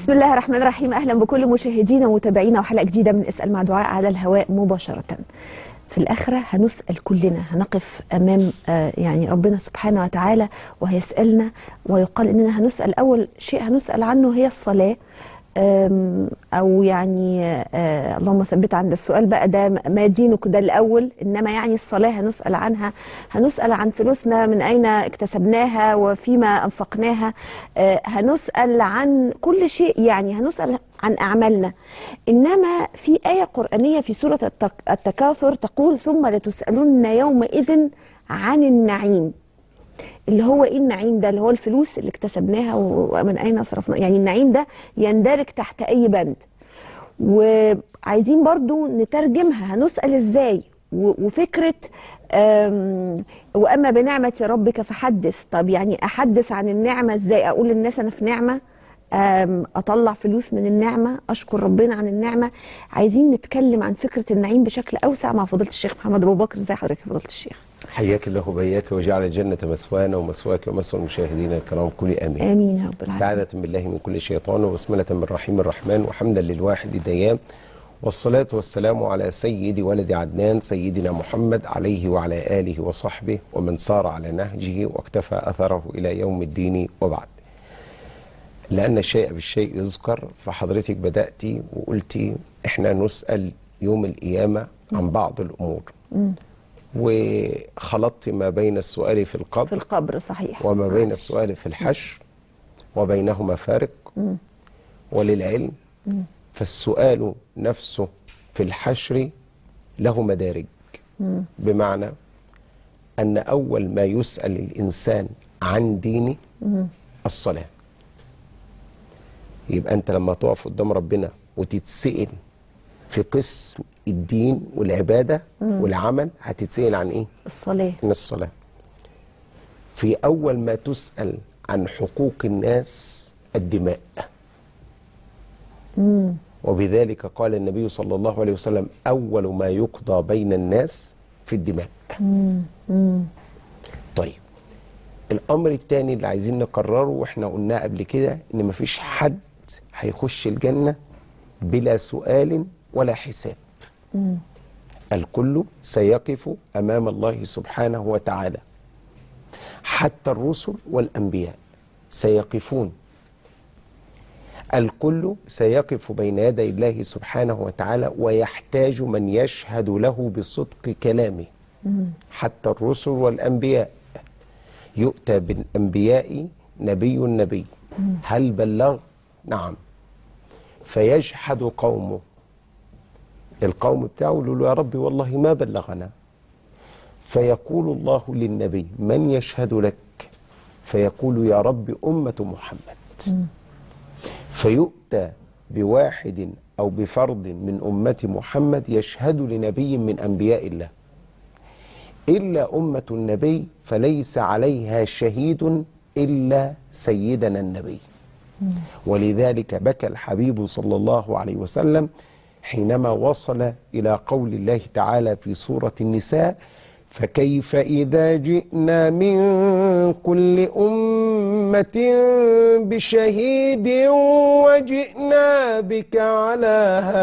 بسم الله الرحمن الرحيم اهلا بكل مشاهدينا ومتابعينا وحلقه جديده من اسال مع دعاء على الهواء مباشره. في الاخره هنسال كلنا هنقف امام آه، يعني ربنا سبحانه وتعالى وهيسالنا ويقال اننا هنسال اول شيء هنسال عنه هي الصلاه آم، او يعني آه، اللهم ثبت عند السؤال بقى ده ما دينك ده الاول انما يعني الصلاه هنسال عنها هنسال عن فلوسنا من اين اكتسبناها وفيما انفقناها آه، هنسال عن كل شيء يعني هنسال عن اعمالنا انما في ايه قرانيه في سوره التك- التكاثر تقول ثم لتسالن يومئذ عن النعيم اللي هو ايه النعيم ده اللي هو الفلوس اللي اكتسبناها ومن اين صرفنا يعني النعيم ده يندرج تحت اي بند وعايزين برضو نترجمها هنسأل ازاي و- وفكرة أم، وأما بنعمة ربك فحدث طب يعني أحدث عن النعمة ازاي أقول للناس أنا في نعمة أم، أطلع فلوس من النعمة أشكر ربنا عن النعمة عايزين نتكلم عن فكرة النعيم بشكل أوسع مع فضيلة الشيخ محمد أبو بكر ازي حضرتك يا فضيلة الشيخ حياك الله وبياك وجعل الجنة مسوانا ومسواك ومسوى المشاهدين الكرام كل آمين آمين يا رب العالمين استعاذة بالله من كل شيطان وبسملة من رحيم الرحمن وحمدا للواحد ديان والصلاة والسلام على سيد ولد عدنان سيدنا محمد عليه وعلى آله وصحبه ومن سار على نهجه واكتفى أثره إلى يوم الدين وبعد لأن الشيء بالشيء يذكر فحضرتك بدأتي وقلتي إحنا نسأل يوم القيامة عن بعض الأمور وخلطت ما بين السؤال في القبر في القبر صحيح وما بين السؤال في الحشر وبينهما فارق وللعلم فالسؤال نفسه في الحشر له مدارج بمعنى أن أول ما يسأل الإنسان عن دينه الصلاة يبقى أنت لما تقف قدام ربنا وتتسأل في قسم الدين والعبادة والعمل هتتسأل عن إيه؟ الصلاة من الصلاة في أول ما تسأل عن حقوق الناس الدماء وبذلك قال النبي صلى الله عليه وسلم أول ما يقضى بين الناس في الدماء طيب الأمر الثاني اللي عايزين نقرره وإحنا قلناه قبل كده إن مفيش حد هيخش الجنة بلا سؤال ولا حساب الكل سيقف امام الله سبحانه وتعالى حتى الرسل والانبياء سيقفون الكل سيقف بين يدي الله سبحانه وتعالى ويحتاج من يشهد له بصدق كلامه حتى الرسل والانبياء يؤتى بالانبياء نبي نبي هل بلغ نعم فيجحد قومه القوم بتاعه يقولوا له يا ربي والله ما بلغنا فيقول الله للنبي من يشهد لك فيقول يا رب أمة محمد فيؤتى بواحد أو بفرد من أمة محمد يشهد لنبي من أنبياء الله إلا أمة النبي فليس عليها شهيد إلا سيدنا النبي ولذلك بكى الحبيب صلى الله عليه وسلم حينما وصل إلى قول الله تعالى في سورة النساء فكيف إذا جئنا من كل أمة بشهيد وجئنا بك على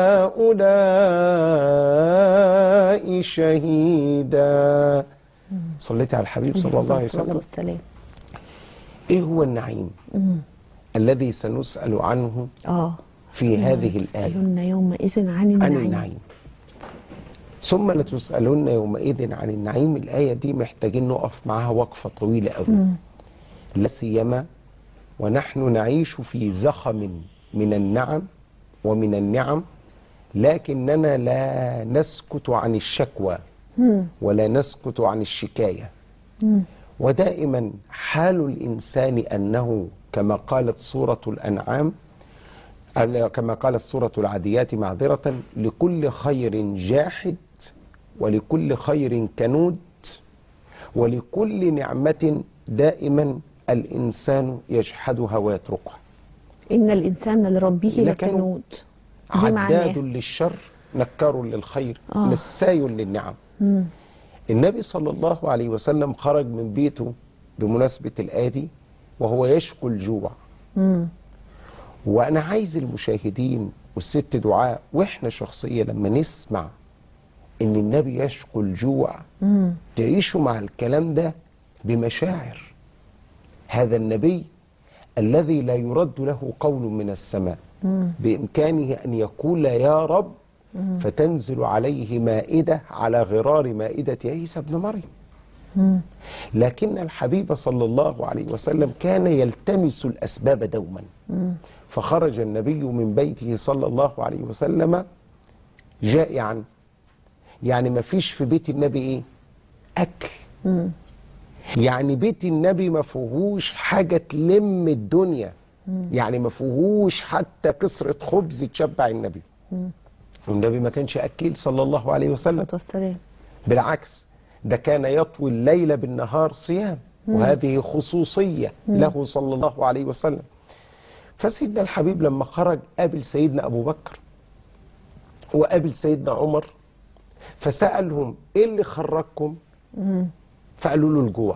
هؤلاء شهيدا صليت على الحبيب صلى الله عليه وسلم والسلام إيه هو النعيم الذي سنسأل عنه اه في هذه الآية يسألون يومئذ عن عن النعيم النعيم ثم لتسألن يومئذ عن النعيم الآية دي محتاجين نقف معاها وقفة طويلة قوي لا سيما ونحن نعيش في زخم من النعم ومن النعم لكننا لا نسكت عن الشكوى ولا نسكت عن الشكاية ودائما حال الإنسان أنه كما قالت سورة الأنعام كما قالت سورة العاديات معذرة لكل خير جاحد ولكل خير كنود ولكل نعمة دائما الإنسان يجحدها ويتركها إن الإنسان لربه لكنود. لكنود دي عداد معناه للشر نكار للخير آه. نساي للنعم النبي صلى الله عليه وسلم خرج من بيته بمناسبة الآية دي وهو يشكو الجوع وانا عايز المشاهدين والست دعاء واحنا شخصيا لما نسمع ان النبي يشكو الجوع تعيشوا مع الكلام ده بمشاعر هذا النبي الذي لا يرد له قول من السماء بامكانه ان يقول يا رب فتنزل عليه مائده على غرار مائده عيسى ابن مريم لكن الحبيب صلى الله عليه وسلم كان يلتمس الاسباب دوما فخرج النبي من بيته صلى الله عليه وسلم جائعا يعني ما فيش في بيت النبي ايه اكل يعني بيت النبي ما فيهوش حاجه تلم الدنيا يعني ما فيهوش حتى كسره خبز تشبع النبي والنبي ما كانش اكيل صلى الله عليه وسلم الصلاة والسلام بالعكس ده كان يطوي الليل بالنهار صيام وهذه خصوصية له صلى الله عليه وسلم فسيدنا الحبيب لما خرج قابل سيدنا أبو بكر وقابل سيدنا عمر فسألهم إيه اللي خرجكم فقالوا له الجوع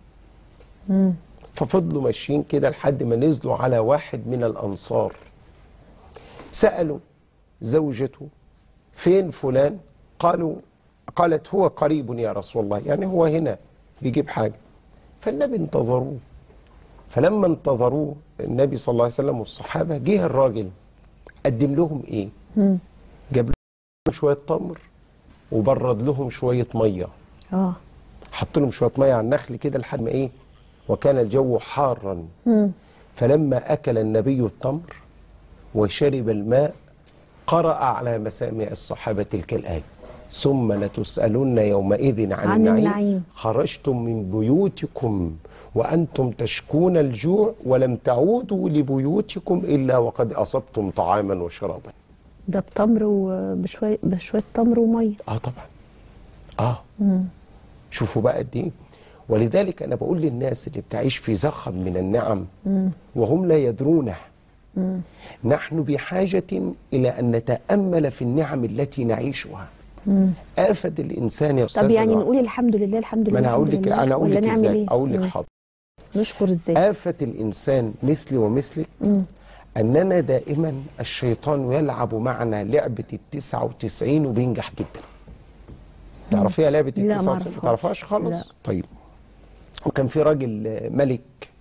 ففضلوا ماشيين كده لحد ما نزلوا على واحد من الأنصار سألوا زوجته فين فلان قالوا قالت هو قريب يا رسول الله يعني هو هنا بيجيب حاجة فالنبي انتظروه فلما انتظروه النبي صلى الله عليه وسلم والصحابة جه الراجل قدم لهم ايه جاب لهم شوية تمر وبرد لهم شوية مية اه حط لهم شوية مية على النخل كده لحد ما ايه وكان الجو حارا فلما أكل النبي التمر وشرب الماء قرأ على مسامع الصحابة تلك الآية ثم لتسألن يومئذ عن, عن النعيم. النعيم. خرجتم من بيوتكم وأنتم تشكون الجوع ولم تعودوا لبيوتكم إلا وقد أصبتم طعاما وشرابا ده بتمر وبشوية بشوية تمر ومية آه طبعا آه شوفوا بقى قد إيه ولذلك أنا بقول للناس اللي بتعيش في زخم من النعم وهم لا يدرونه نحن بحاجة إلى أن نتأمل في النعم التي نعيشها آفة الإنسان يا أستاذ طب يعني نوع. نقول الحمد لله الحمد لله ما أنا هقول الحمد لك لله، أنا أقول ولا لك نعمل إزاي إيه؟ أقول لك مم. حاضر نشكر ازاي آفة الإنسان مثلي ومثلك أننا دائما الشيطان يلعب معنا لعبة التسعة وتسعين وبينجح جدا تعرفيها لعبة لا، ما التسعة وتسعين ما أعرفهاش. تعرفهاش خالص لا. طيب وكان في راجل آه، ملك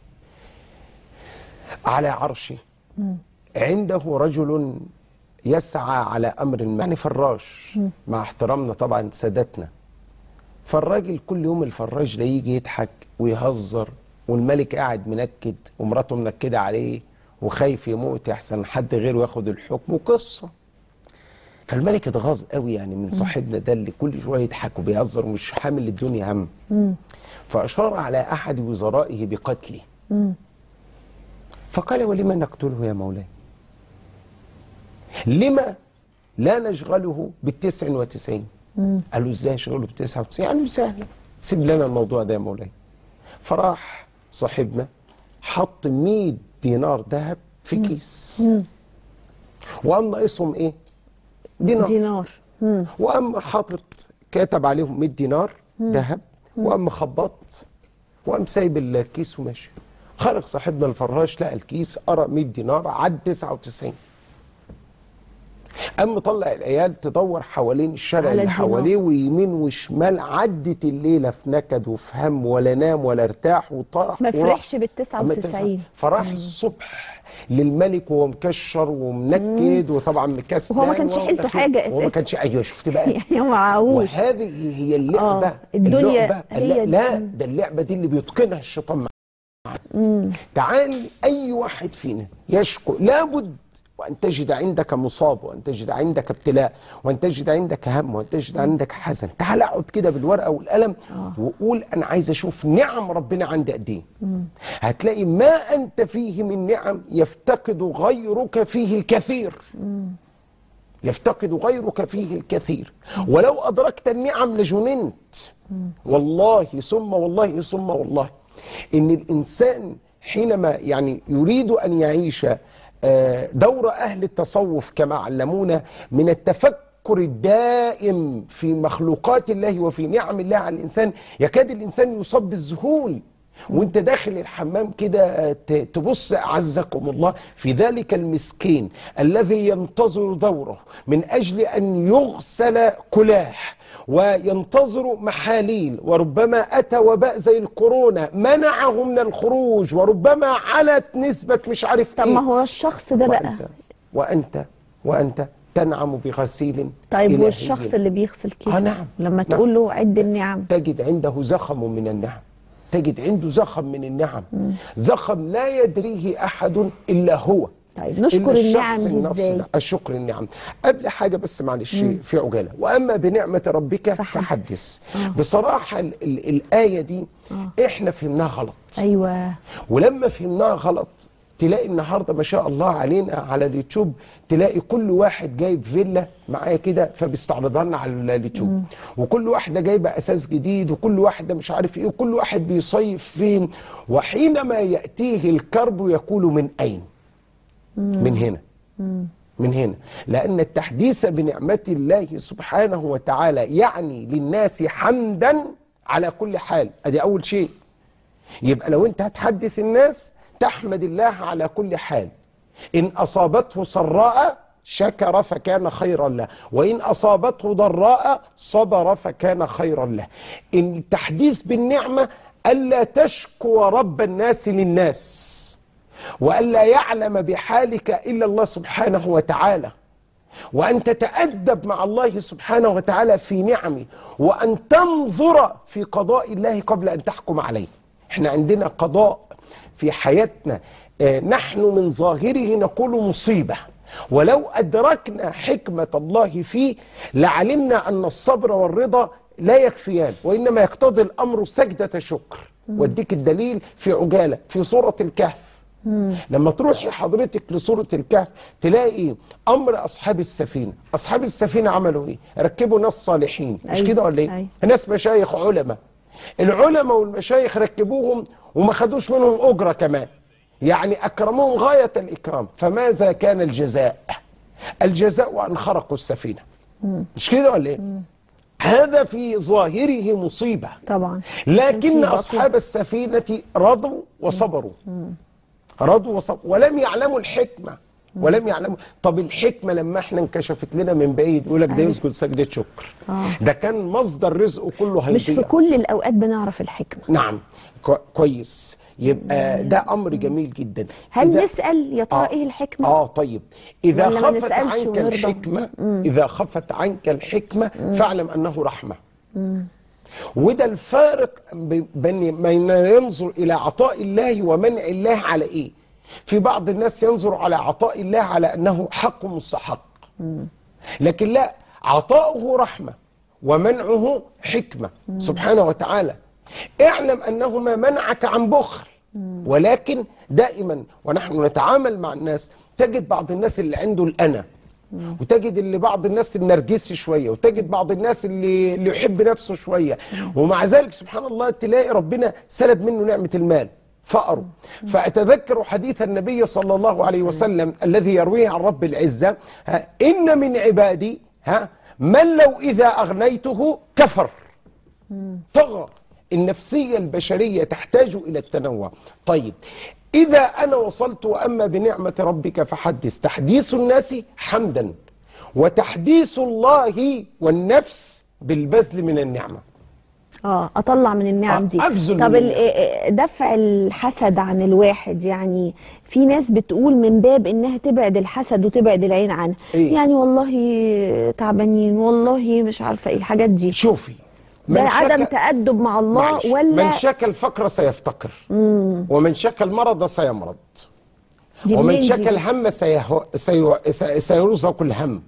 على عرشه عنده رجل يسعى على أمر ما يعني فراش مع احترامنا طبعا سادتنا فالراجل كل يوم الفراش ده يجي يضحك ويهزر والملك قاعد منكد ومراته منكده عليه وخايف يموت يحسن حد غيره ياخد الحكم وقصه فالملك اتغاظ قوي يعني من صاحبنا ده اللي كل شويه يضحك وبيهزر ومش حامل الدنيا هم فاشار على احد وزرائه بقتله فقال ولم نقتله يا مولاي لما لا نشغله بالتسع وتسعين قال له ازاي اشغله بالتسعة وتسعين قال له سهل سيب لنا الموضوع ده يا مولاي فراح صاحبنا حط 100 دينار ذهب في كيس وقام ناقصهم ايه دينار دينار مم. وقام حاطط كاتب عليهم 100 دينار ذهب وقام مخبط وقام سايب الكيس وماشي خرج صاحبنا الفراش لقى الكيس قرا 100 دينار عد 99 قام مطلع العيال تدور حوالين الشارع على اللي الدينار. حواليه ويمين وشمال عدت الليله في نكد وفي هم ولا نام ولا ارتاح وطرح ما وراح. فرحش بال 99 فراح الصبح للملك وهو مكشر ومنكد وطبعا مكسل وهو ما كانش حيلته حاجة وهو ما أساساً. كانش ايوه شفت بقى يعني هو معهوش وهذه هي اللعبه آه، الدنيا اللعبة هي لا, لا دي. ده اللعبه دي اللي بيتقنها الشيطان معانا تعال اي واحد فينا يشكو لابد وان تجد عندك مصاب وان تجد عندك ابتلاء وان تجد عندك هم وان تجد عندك حزن تعال اقعد كده بالورقه والقلم وقول انا عايز اشوف نعم ربنا عندي قد ايه هتلاقي ما انت فيه من نعم يفتقد غيرك فيه الكثير يفتقد غيرك فيه الكثير ولو أدركت النعم لجننت والله ثم والله ثم والله إن الإنسان حينما يعني يريد أن يعيش آه، دور أهل التصوف كما علمونا من التفكر الدائم في مخلوقات الله وفي نعم الله على الإنسان يكاد الإنسان يصاب بالذهول وانت داخل الحمام كده ت- تبص اعزكم الله في ذلك المسكين الذي ينتظر دوره من اجل ان يغسل كلاح وينتظر محاليل وربما اتى وباء زي الكورونا منعه من الخروج وربما علت نسبه مش عارف طب ايه ما هو الشخص ده بقى وانت وانت وانت تنعم بغسيل طيب إلهي. والشخص اللي بيغسل كده آه نعم. لما نعم. تقول له عد النعم تجد عنده زخم من النعم تجد عنده زخم من النعم زخم لا يدريه احد الا هو طيب نشكر إلا النعم الشخص دي النفس ازاي ده. الشكر النعم قبل حاجه بس معلش في عجاله واما بنعمه ربك فحدث. فحدث بصراحه ال ال الايه دي احنا فهمناها غلط ايوه ولما فهمناها غلط تلاقي النهارده ما شاء الله علينا على اليوتيوب تلاقي كل واحد جايب فيلا معايا كده فبيستعرضها لنا على اليوتيوب وكل واحده جايبه اساس جديد وكل واحده مش عارف ايه وكل واحد بيصيف فين وحينما ياتيه الكرب يقول من اين؟ من هنا من هنا لأن التحديث بنعمة الله سبحانه وتعالى يعني للناس حمدا على كل حال أدي أول شيء يبقى لو أنت هتحدث الناس تحمد الله على كل حال إن أصابته سراء شكر فكان خيرا له وإن أصابته ضراء صبر فكان خيرا له إن التحديث بالنعمة ألا تشكو رب الناس للناس وألا يعلم بحالك إلا الله سبحانه وتعالى وأن تتأدب مع الله سبحانه وتعالى في نعمه وأن تنظر في قضاء الله قبل أن تحكم عليه احنا عندنا قضاء في حياتنا آه، نحن من ظاهره نقول مصيبة ولو أدركنا حكمة الله فيه لعلمنا أن الصبر والرضا لا يكفيان وإنما يقتضي الأمر سجدة شكر واديك الدليل في عجالة في سورة الكهف لما تروحي حضرتك لسورة الكهف تلاقي أمر أصحاب السفينة أصحاب السفينة عملوا إيه؟ ركبوا ناس صالحين مش أيوة، كده ولا إيه؟ أيوة. ناس مشايخ علماء العلماء والمشايخ ركبوهم وما خدوش منهم أجرة كمان يعني أكرموهم غاية الإكرام فماذا كان الجزاء؟ الجزاء أن خرقوا السفينة مش كده ولا إيه؟ هذا في ظاهره مصيبة طبعا لكن في باطل. أصحاب السفينة رضوا وصبروا رضوا وصبروا ولم يعلموا الحكمة ولم يعلموا طب الحكمة لما احنا انكشفت لنا من بعيد يقول لك ده أيوة. يسجد سجدة شكر آه. ده كان مصدر رزقه كله هيضيع مش في كل الاوقات بنعرف الحكمه نعم كو- كويس يبقى ده امر جميل جدا هل إذا- نسال يا ترى آه. ايه الحكمه اه طيب اذا ولا ما خفت نسألش عنك ونرضى؟ الحكمه اذا خفت عنك الحكمه فاعلم انه رحمه وده الفارق ب- بين من ينظر الى عطاء الله ومنع الله على ايه في بعض الناس ينظر على عطاء الله على انه حق مستحق لكن لا عطاؤه رحمه ومنعه حكمه سبحانه وتعالى اعلم انه ما منعك عن بخل ولكن دائما ونحن نتعامل مع الناس تجد بعض الناس اللي عنده الانا وتجد اللي بعض الناس النرجسي شويه وتجد بعض الناس اللي اللي يحب نفسه شويه ومع ذلك سبحان الله تلاقي ربنا سلب منه نعمه المال فقره فأتذكر حديث النبي صلى الله عليه وسلم الذي يرويه عن رب العزة ها إن من عبادي ها من لو إذا أغنيته كفر طغى النفسية البشرية تحتاج إلى التنوع طيب إذا أنا وصلت وأما بنعمة ربك فحدث تحديث الناس حمدا وتحديث الله والنفس بالبذل من النعمة اه اطلع من النعم آه، دي أبذل طب من ال- النعم. آه، دفع الحسد عن الواحد يعني في ناس بتقول من باب انها تبعد الحسد وتبعد العين عنها إيه؟ يعني والله تعبانين والله مش عارفه ايه الحاجات دي شوفي ده من عدم شك- تأدب مع الله معلش، ولا من شك الفقر سيفتقر ومن شك المرض سيمرض دي ومن منين شك دي؟ الهم سيه... سي... سي... سيرزق الهم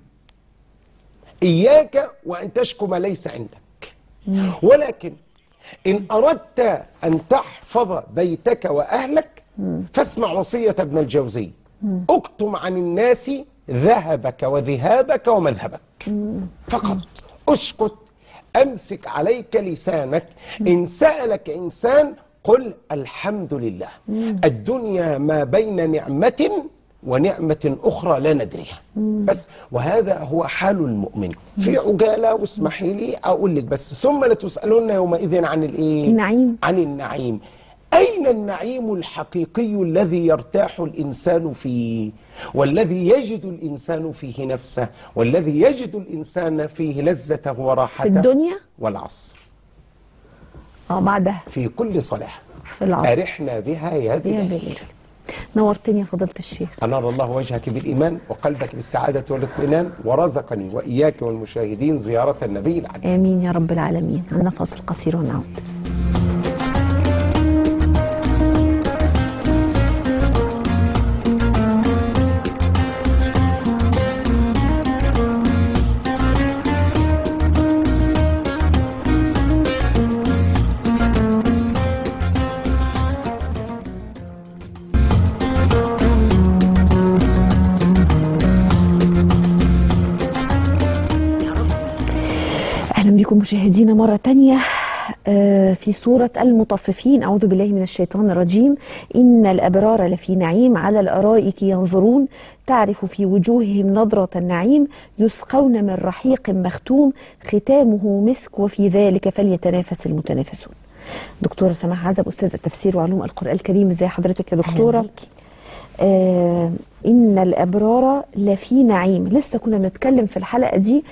إياك وأن تشكو ما ليس عندك ولكن إن أردت أن تحفظ بيتك وأهلك فاسمع وصية ابن الجوزي اكتم عن الناس ذهبك وذهابك ومذهبك فقط اسكت امسك عليك لسانك ان سالك انسان قل الحمد لله الدنيا ما بين نعمه ونعمه اخرى لا ندريها بس وهذا هو حال المؤمن في عجاله واسمحي لي اقول لك بس ثم لتسالون يومئذ عن الايه النعيم. عن النعيم أين النعيم الحقيقي الذي يرتاح الإنسان فيه والذي يجد الإنسان فيه نفسه والذي يجد الإنسان فيه لذته وراحته في الدنيا والعصر اه بعدها في كل صلاة في العصر أرحنا بها يا يا بلال بلال نورتني يا فضيله الشيخ أنار الله وجهك بالإيمان وقلبك بالسعادة والاطمئنان ورزقني وإياك والمشاهدين زيارة النبي العدل امين يا رب العالمين عندنا فاصل قصير ونعود اهلا بكم مشاهدينا مره تانية آه، في سورة المطففين أعوذ بالله من الشيطان الرجيم إن الأبرار لفي نعيم على الأرائك ينظرون تعرف في وجوههم نضرة النعيم يسقون من رحيق مختوم ختامه مسك وفي ذلك فليتنافس المتنافسون دكتورة سماح عزب أستاذة تفسير وعلوم القرآن الكريم ازي حضرتك يا دكتورة أهلا بيكي. آه إن الأبرار لفي نعيم لسه كنا بنتكلم في الحلقة دي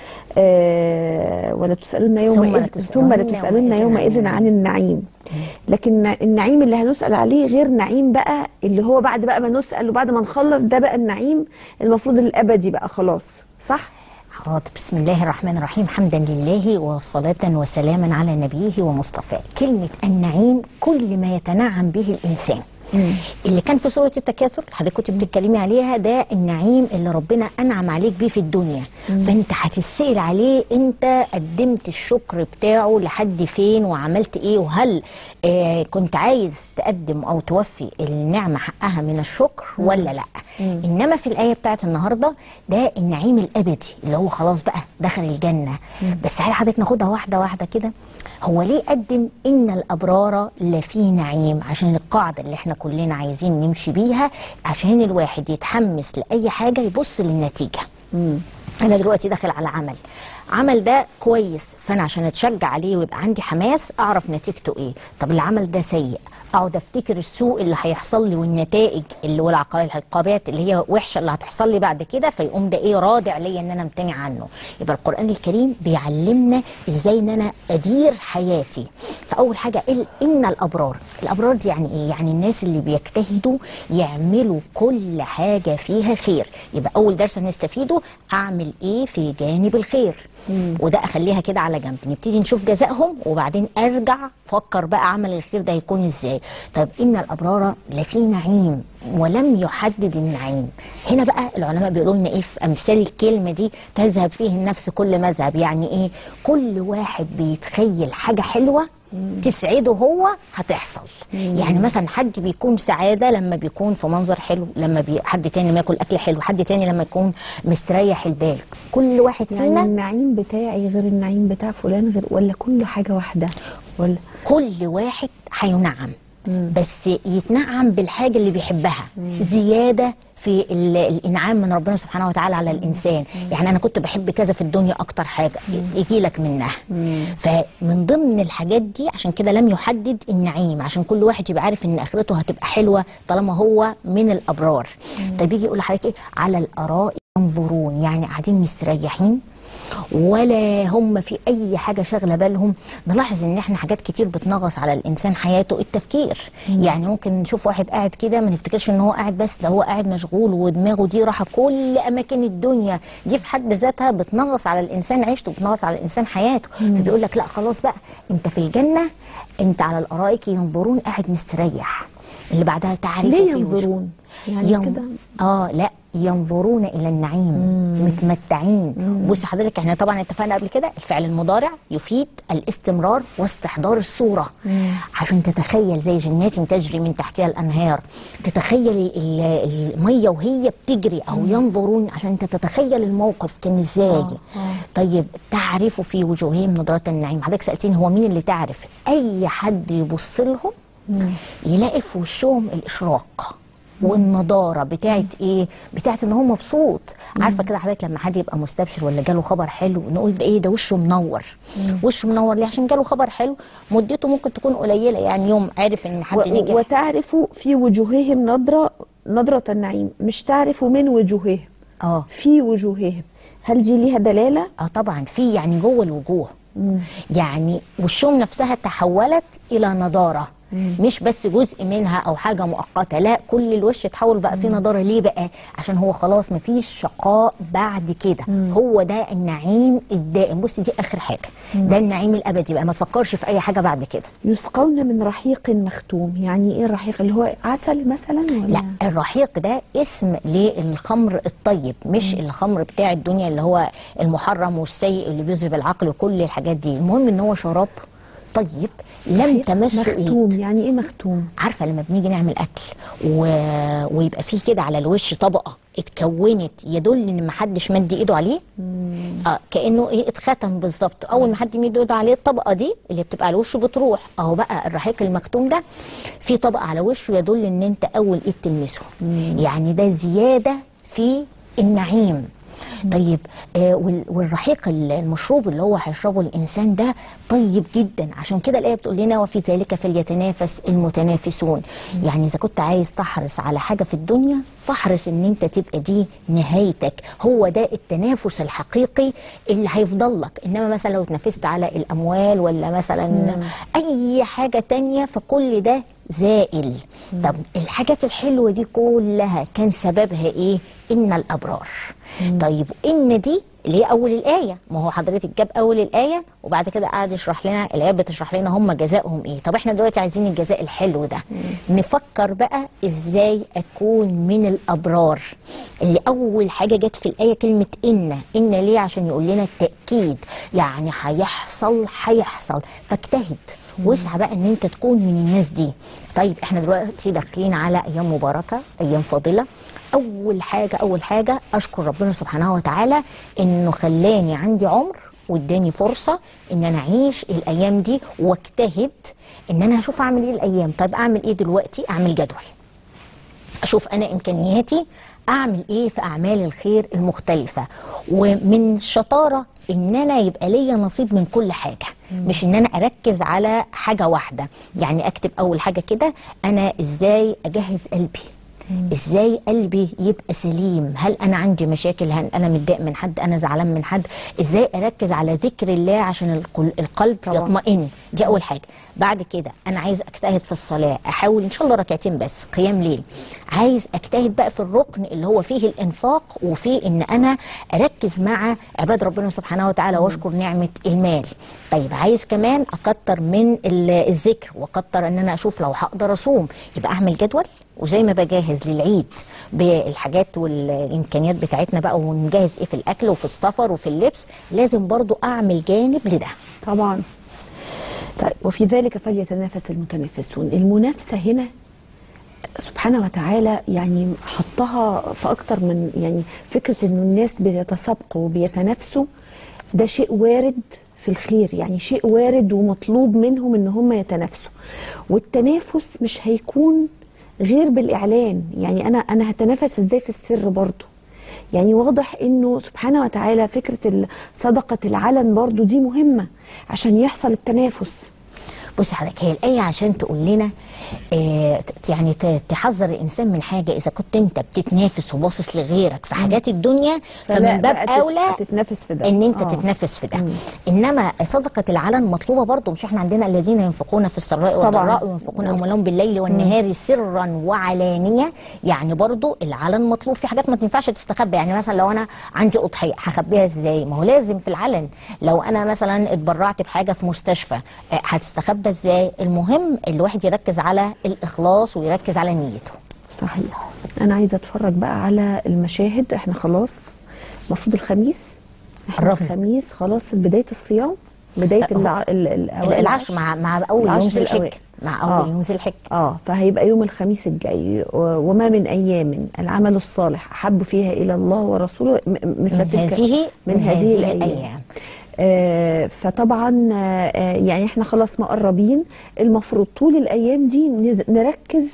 آه ولا تسألون ثم يومئذ لتسألن ثم لتسألن يومئذ يومئذ عن عن النعيم لكن النعيم اللي هنسأل عليه غير نعيم بقى اللي هو بعد بقى ما نسأل وبعد ما نخلص ده بقى النعيم المفروض الأبدي بقى خلاص صح؟ حاضر بسم الله الرحمن الرحيم حمدا لله وصلاة وسلاما على نبيه ومصطفاه كلمة النعيم كل ما يتنعم به الإنسان اللي كان في سورة التكاثر اللي حضرتك كنت بتتكلمي عليها ده النعيم اللي ربنا أنعم عليك بيه في الدنيا فأنت هتسأل عليه أنت قدمت الشكر بتاعه لحد فين وعملت إيه وهل آه كنت عايز تقدم أو توفي النعمة حقها من الشكر ولا لأ إنما في الآية بتاعت النهاردة ده النعيم الأبدي اللي هو خلاص بقى دخل الجنة بس تعالى حضرتك ناخدها واحدة واحدة كده هو ليه قدم إن الأبرار لفي نعيم عشان القاعدة اللي احنا كلنا عايزين نمشي بيها عشان الواحد يتحمس لأي حاجة يبص للنتيجة انا دلوقتي داخل على عمل عمل ده كويس فانا عشان اتشجع عليه ويبقى عندي حماس اعرف نتيجته ايه طب العمل ده سيء اقعد افتكر السوء اللي هيحصل لي والنتائج اللي والعقابات اللي هي وحشه اللي هتحصل لي بعد كده فيقوم ده ايه رادع ليا ان انا امتنع عنه يبقى القران الكريم بيعلمنا ازاي ان انا ادير حياتي فاول حاجه ال- ان الابرار الابرار دي يعني ايه يعني الناس اللي بيجتهدوا يعملوا كل حاجه فيها خير يبقى اول درس هنستفيده اعمل ايه في جانب الخير وده اخليها كده على جنب نبتدي نشوف جزائهم وبعدين ارجع فكر بقى عمل الخير ده هيكون ازاي طيب ان الابرار لفي نعيم ولم يحدد النعيم هنا بقى العلماء بيقولوا لنا ايه في امثال الكلمه دي تذهب فيه النفس كل مذهب يعني ايه كل واحد بيتخيل حاجه حلوه تسعده هو هتحصل يعني مثلا حد بيكون سعاده لما بيكون في منظر حلو لما بي حد تاني لما ياكل اكل حلو حد تاني لما يكون مستريح البال كل واحد يعني فينا النعيم بتاعي غير النعيم بتاع فلان غير ولا كل حاجة واحدة ولا كل واحد هينعم بس يتنعم بالحاجه اللي بيحبها زياده في ال- الانعام من ربنا سبحانه وتعالى على الانسان يعني انا كنت بحب كذا في الدنيا اكتر حاجه يجي لك منها فمن ضمن الحاجات دي عشان كده لم يحدد النعيم عشان كل واحد يبقى عارف ان اخرته هتبقى حلوه طالما هو من الابرار طيب يجي يقول لحضرتك ايه على الارائك ينظرون يعني قاعدين مستريحين ولا هم في اي حاجه شاغله بالهم نلاحظ ان احنا حاجات كتير بتنغص على الانسان حياته التفكير يعني ممكن نشوف واحد قاعد كده ما نفتكرش ان هو قاعد بس لو هو قاعد مشغول ودماغه دي راحه كل اماكن الدنيا دي في حد ذاتها بتنغص على الانسان عيشته بتنغص على الانسان حياته فبيقول لك لا خلاص بقى انت في الجنه انت على الارائك ينظرون قاعد مستريح اللي بعدها تعرف ليه في وجوه- ينظرون؟ يعني ين... كده اه لا ينظرون الى النعيم متمتعين بصي حضرتك احنا طبعا اتفقنا قبل كده الفعل المضارع يفيد الاستمرار واستحضار الصوره عشان تتخيل زي جنات تجري من تحتها الانهار تتخيل ال- ال- الميه وهي بتجري او ينظرون عشان انت تتخيل الموقف كان ازاي طيب تعرف في وجوههم نضرة النعيم حضرتك سالتيني هو مين اللي تعرف اي حد يبص لهم يلاقي في وشهم الاشراق والنضاره بتاعت ايه بتاعت ان هو مبسوط عارفه كده حضرتك لما حد يبقى مستبشر ولا جاله خبر حلو نقول ده ايه ده وشه منور وشه منور ليه عشان جاله خبر حلو مدته ممكن تكون قليله يعني يوم عارف ان حد و- نجح وتعرف في وجوههم نضرة نضرة النعيم مش تعرف من وجوههم اه في وجوههم هل دي ليها دلالة؟ اه طبعا في يعني جوه الوجوه يعني وشهم نفسها تحولت الى نضاره مش بس جزء منها او حاجه مؤقته لا كل الوش اتحول بقى فيه نضاره ليه بقى عشان هو خلاص مفيش شقاء بعد كده هو ده النعيم الدائم بصي دي اخر حاجه ده النعيم الابدي بقى ما تفكرش في اي حاجه بعد كده يسقون من رحيق مختوم يعني ايه الرحيق اللي هو عسل مثلا ولا لا الرحيق ده اسم للخمر الطيب مش الخمر بتاع الدنيا اللي هو المحرم والسيء اللي بيذهب العقل وكل الحاجات دي المهم ان هو شراب طيب لم رحيق تمسه ايد مختوم يعني ايه مختوم؟ عارفه لما بنيجي نعمل اكل و... ويبقى فيه كده على الوش طبقه اتكونت يدل ان محدش مد ايده عليه اه كانه ايه اتختم بالظبط اول ما حد يمد ايده عليه الطبقه دي اللي بتبقى على وشه بتروح اهو بقى الرحيق المختوم ده في طبقه على وشه يدل ان انت اول ايد تلمسه يعني ده زياده في النعيم طيب آه وال- والرحيق ال- المشروب اللي هو هيشربه الانسان ده طيب جدا عشان كده الايه بتقول لنا وفي ذلك فليتنافس المتنافسون يعني اذا كنت عايز تحرص على حاجه في الدنيا فاحرص ان انت تبقى دي نهايتك هو ده التنافس الحقيقي اللي هيفضل لك انما مثلا لو تنافست على الاموال ولا مثلا اي حاجه تانية فكل ده زائل طب الحاجات الحلوه دي كلها كان سببها ايه ان الابرار طيب ان دي اللي هي اول الايه ما هو حضرتك جاب اول الايه وبعد كده قعد يشرح لنا الايه بتشرح لنا هم جزائهم ايه طب احنا دلوقتي عايزين الجزاء الحلو ده نفكر بقى ازاي اكون من الابرار اللي اول حاجه جت في الايه كلمه ان ان ليه عشان يقول لنا التاكيد يعني هيحصل هيحصل فاجتهد واسعى بقى ان انت تكون من الناس دي طيب احنا دلوقتي داخلين على ايام مباركه ايام فاضله اول حاجه اول حاجه اشكر ربنا سبحانه وتعالى انه خلاني عندي عمر واداني فرصه ان انا اعيش الايام دي واجتهد ان انا هشوف اعمل ايه الايام طيب اعمل ايه دلوقتي اعمل جدول اشوف انا امكانياتي اعمل ايه في اعمال الخير المختلفه ومن الشطاره ان انا يبقى ليا نصيب من كل حاجه مش ان انا اركز على حاجه واحده يعني اكتب اول حاجه كده انا ازاي اجهز قلبي ازاي قلبي يبقى سليم هل انا عندي مشاكل هل انا متضايق من حد انا زعلان من حد ازاي اركز على ذكر الله عشان القل- القلب طبعا. يطمئن دي اول حاجه بعد كده انا عايز اجتهد في الصلاه احاول ان شاء الله ركعتين بس قيام ليل عايز اجتهد بقى في الركن اللي هو فيه الانفاق وفيه ان انا اركز مع عباد ربنا سبحانه وتعالى واشكر نعمه المال طيب عايز كمان اكتر من ال- الذكر واكتر ان انا اشوف لو هقدر اصوم يبقى اعمل جدول وزي ما بجهز للعيد بالحاجات والامكانيات بتاعتنا بقى ونجهز ايه في الاكل وفي السفر وفي اللبس لازم برضو اعمل جانب لده طبعا طيب وفي ذلك فليتنافس المتنافسون المنافسة هنا سبحانه وتعالى يعني حطها في أكتر من يعني فكرة إنه الناس بيتسابقوا وبيتنافسوا ده شيء وارد في الخير يعني شيء وارد ومطلوب منهم إن هم يتنافسوا والتنافس مش هيكون غير بالإعلان يعني أنا أنا هتنافس إزاي في السر برضه يعني واضح انه سبحانه وتعالى فكره ال- صدقه العلن برضو دي مهمه عشان يحصل التنافس بصي حضرتك هي الآية عشان تقول لنا آه ت- يعني ت- تحذر الإنسان من حاجة إذا كنت أنت بتتنافس وباصص لغيرك في حاجات الدنيا فلا فمن باب بقى تت- أولى تتنافس في ده ان انت آه. تتنافس في ده انما صدقه العلن مطلوبه برضو مش احنا عندنا الذين ينفقون في السراء طبعاً. والضراء وينفقون اموالهم بالليل والنهار سرا وعلانيه يعني برضو العلن مطلوب في حاجات ما تنفعش تستخبى يعني مثلا لو انا عندي اضحيه هخبيها ازاي ما هو لازم في العلن لو انا مثلا اتبرعت بحاجه في مستشفى آه، هتستخبى ازاي المهم الواحد يركز على الاخلاص ويركز على نيته صحيح انا عايزه اتفرج بقى على المشاهد احنا خلاص المفروض الخميس احنا قربنا. الخميس خلاص بدايه الصيام بدايه الع... ال... ال... أوائل العشر مع مع اول يوم العشر ذي الحج الأوائل. مع اول آه. يوم ذي الحج اه فهيبقى يوم الخميس الجاي و- وما من ايام العمل الصالح احب فيها الى الله ورسوله م- مثل من تلك هذه من هذه الايام آه، فطبعا آه، آه، يعني احنا خلاص مقربين المفروض طول الايام دي نز- نركز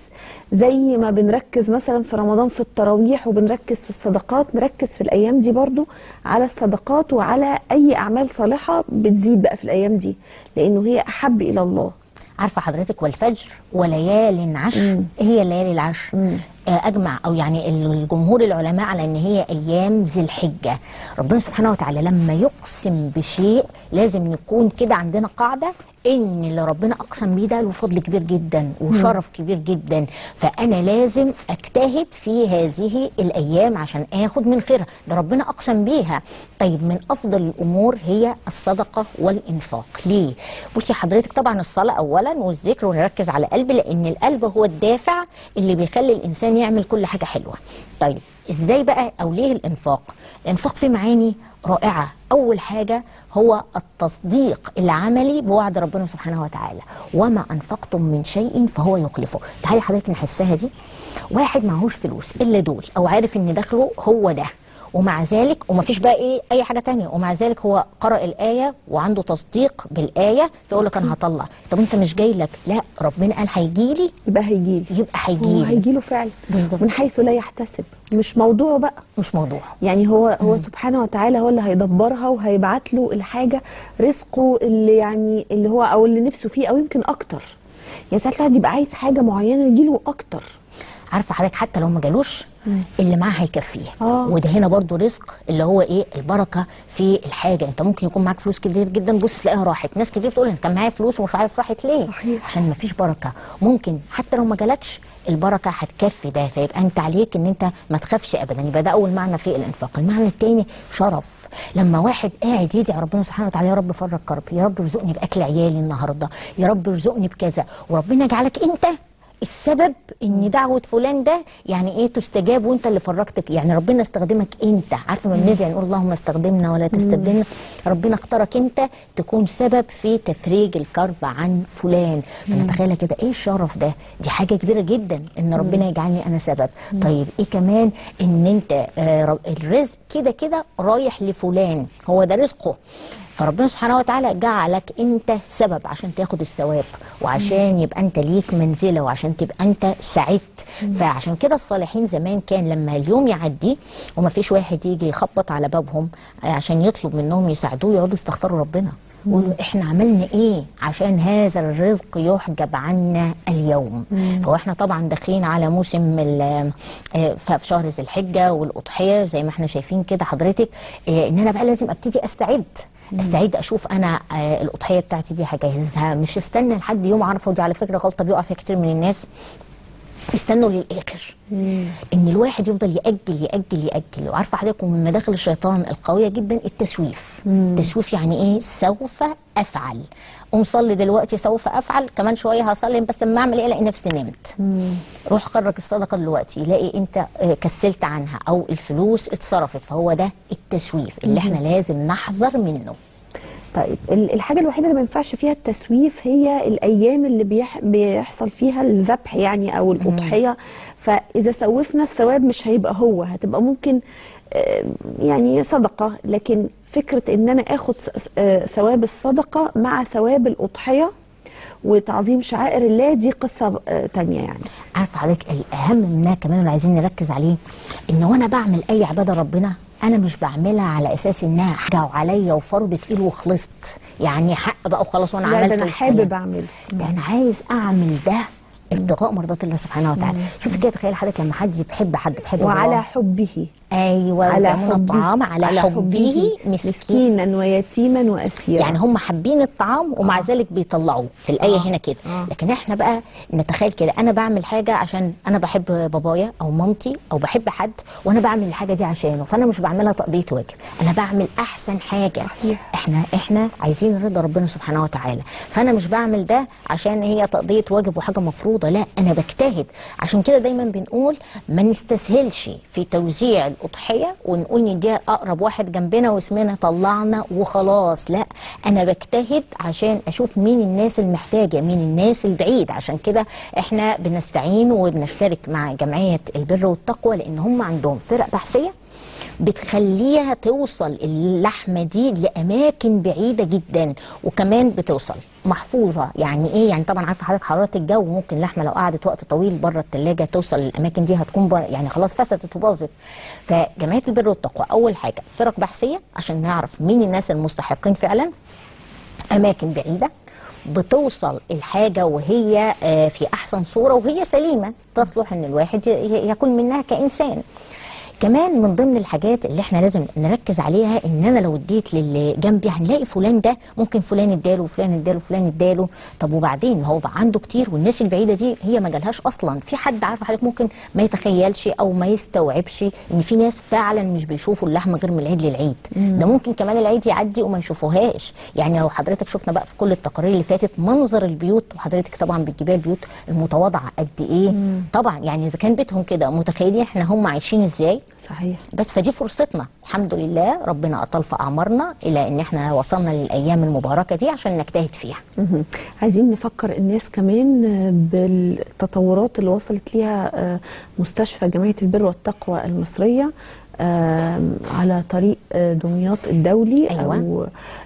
زي ما بنركز مثلا في رمضان في التراويح وبنركز في الصدقات نركز في الايام دي برضو على الصدقات وعلى اي اعمال صالحه بتزيد بقى في الايام دي لانه هي احب الى الله عارفه حضرتك والفجر وليال عشر هي الليالي العشر آه، اجمع او يعني الجمهور العلماء على ان هي ايام ذي الحجه ربنا سبحانه وتعالى لما يقسم بشيء لازم نكون كده عندنا قاعده ان اللي ربنا اقسم بيه ده له فضل كبير جدا وشرف كبير جدا فانا لازم اجتهد في هذه الايام عشان اخد من خيرها ده ربنا اقسم بيها طيب من افضل الامور هي الصدقه والانفاق ليه بصي حضرتك طبعا الصلاه اولا والذكر ونركز على القلب لان القلب هو الدافع اللي بيخلي الانسان يعمل كل حاجه حلوه طيب ازاي بقى او ليه الانفاق الانفاق فيه معاني رائعه اول حاجه هو التصديق العملي بوعد ربنا سبحانه وتعالى وما انفقتم من شيء فهو يخلفه تعالي حضرتك نحسها دي واحد معهوش فلوس الا دول او عارف ان دخله هو ده ومع ذلك ومفيش بقى ايه اي حاجه تانية ومع ذلك هو قرأ الايه وعنده تصديق بالايه فيقول لك انا هطلع طب انت مش جاي لك لا ربنا قال هيجي لي يبقى هيجيلي يبقى هو هيجي لي هيجيله فعلا بالظبط. من حيث لا يحتسب مش موضوعه بقى مش موضوع يعني هو هو سبحانه وتعالى هو اللي هيدبرها وهيبعت له الحاجه رزقه اللي يعني اللي هو او اللي نفسه فيه او يمكن اكتر يعني ساعات الواحد يبقى عايز حاجه معينه يجيله اكتر عارفه حضرتك حتى لو ما جالوش اللي معاه هيكفيه آه. وده هنا برضو رزق اللي هو ايه البركه في الحاجه انت ممكن يكون معاك فلوس كتير جدا بص تلاقيها راحت ناس كتير بتقول انت معايا فلوس ومش عارف راحت ليه صحيح. عشان ما فيش بركه ممكن حتى لو ما جالكش البركه هتكفي ده فيبقى انت عليك ان انت ما تخافش ابدا يبقى ده اول معنى في الانفاق المعنى الثاني شرف لما واحد قاعد يدعي ربنا سبحانه وتعالى يا رب فرج كربي يا رب ارزقني باكل عيالي النهارده يا رب ارزقني بكذا وربنا يجعلك انت السبب ان دعوه فلان ده يعني ايه تستجاب وانت اللي فرجتك يعني ربنا استخدمك انت عارفه لما بندعي نقول اللهم استخدمنا ولا تستبدلنا ربنا اختارك انت تكون سبب في تفريج الكرب عن فلان فنتخيل كده ايه الشرف ده دي حاجه كبيره جدا ان ربنا يجعلني انا سبب طيب ايه كمان ان انت آه رب- الرزق كده كده رايح لفلان هو ده رزقه فربنا سبحانه وتعالى جعلك انت سبب عشان تاخد الثواب وعشان يبقى انت ليك منزله وعشان تبقى انت سعدت فعشان كده الصالحين زمان كان لما اليوم يعدي وما فيش واحد يجي يخبط على بابهم عشان يطلب منهم يساعدوه يقعدوا يستغفروا ربنا يقولوا احنا عملنا ايه عشان هذا الرزق يحجب عنا اليوم فهو احنا طبعا داخلين على موسم ال- آه، في شهر ذي الحجه والاضحيه زي ما احنا شايفين كده حضرتك آه، ان انا بقى لازم ابتدي استعد استعد اشوف انا آه الاضحيه بتاعتي دي هجهزها مش استنى لحد يوم عرفه ودي على فكره غلطه بيقع فيها كتير من الناس يستنوا للاخر ان الواحد يفضل ياجل ياجل ياجل وعارفه حضرتك من مداخل الشيطان القويه جدا التسويف التسويف يعني ايه سوف افعل قوم صلي دلوقتي سوف افعل كمان شويه هصلي بس لما اعمل ايه الاقي نفسي نمت روح خرج الصدقه دلوقتي يلاقي انت آه، كسلت عنها او الفلوس اتصرفت فهو ده التسويف اللي احنا لازم نحذر منه طيب ال- الحاجة الوحيدة اللي ما ينفعش فيها التسويف هي الأيام اللي بيح بيحصل فيها الذبح يعني أو الأضحية فإذا سوفنا الثواب مش هيبقى هو هتبقى ممكن آه، يعني صدقة لكن فكرة إن أنا آخد س- س- آه، ثواب الصدقة مع ثواب الأضحية وتعظيم شعائر الله دي قصة آه، تانية يعني عارفه حضرتك الاهم منها كمان اللي عايزين نركز عليه ان وانا بعمل اي عباده ربنا انا مش بعملها على اساس انها حاجه عليا وفرض تقيل وخلصت يعني حق بقى وخلاص وانا لا عملت ده أنا والسلام. حابب أعمله ده انا عايز اعمل ده ابتغاء مرضات الله سبحانه وتعالى شوف كده تخيل حضرتك لما حد بيحب حد بيحب وعلى باباه. حبه ايوه على ويطعمون حبه الطعام على, حبه مسكين مسكينا ويتيما وأسيرا يعني هم حابين الطعام ومع آه. ذلك بيطلعوه في الايه آه. هنا كده آه. لكن احنا بقى نتخيل كده انا بعمل حاجه عشان انا بحب بابايا او مامتي او بحب حد وانا بعمل الحاجه دي عشانه فانا مش بعملها تقضيه واجب انا بعمل احسن حاجه صحيح. احنا احنا عايزين رضا ربنا سبحانه وتعالى فانا مش بعمل ده عشان هي تقضيه واجب وحاجه مفروضه لا انا بجتهد عشان كده دايما بنقول ما نستسهلش في توزيع الاضحيه ونقول نديها اقرب واحد جنبنا واسمنا طلعنا وخلاص لا انا بجتهد عشان اشوف مين الناس المحتاجه مين الناس البعيد عشان كده احنا بنستعين وبنشترك مع جمعيه البر والتقوى لان هم عندهم فرق بحثيه بتخليها توصل اللحمه دي لاماكن بعيده جدا وكمان بتوصل محفوظه يعني ايه يعني طبعا عارفه حضرتك حراره الجو ممكن اللحمه لو قعدت وقت طويل بره الثلاجه توصل للاماكن دي هتكون بر... يعني خلاص فسدت وباظت فجمعيه البر والتقوى اول حاجه فرق بحثيه عشان نعرف مين الناس المستحقين فعلا اماكن بعيده بتوصل الحاجة وهي آه، في أحسن صورة وهي سليمة تصلح إن الواحد ي- ي- يكون منها كإنسان كمان من ضمن الحاجات اللي احنا لازم نركز عليها ان انا لو اديت للي جنبي هنلاقي فلان ده ممكن فلان اداله وفلان اداله وفلان اداله طب وبعدين هو بقى عنده كتير والناس البعيده دي هي ما جالهاش اصلا في حد عارفه حضرتك ممكن ما يتخيلش او ما يستوعبش ان في ناس فعلا مش بيشوفوا اللحمه غير من العيد للعيد ده ممكن كمان العيد يعدي وما يشوفوهاش يعني لو حضرتك شفنا بقى في كل التقارير اللي فاتت منظر البيوت وحضرتك طبعا بتجيبيها البيوت المتواضعه قد ايه طبعا يعني اذا كان بيتهم كده متخيلين احنا هم عايشين ازاي صحيح بس فدي فرصتنا الحمد لله ربنا اطال في اعمارنا الى ان احنا وصلنا للايام المباركه دي عشان نجتهد فيها مهم. عايزين نفكر الناس كمان آه، بالتطورات اللي وصلت ليها آه، مستشفى جمعية البر والتقوى المصرية آم، على طريق آه، دمياط الدولي أيوة. أو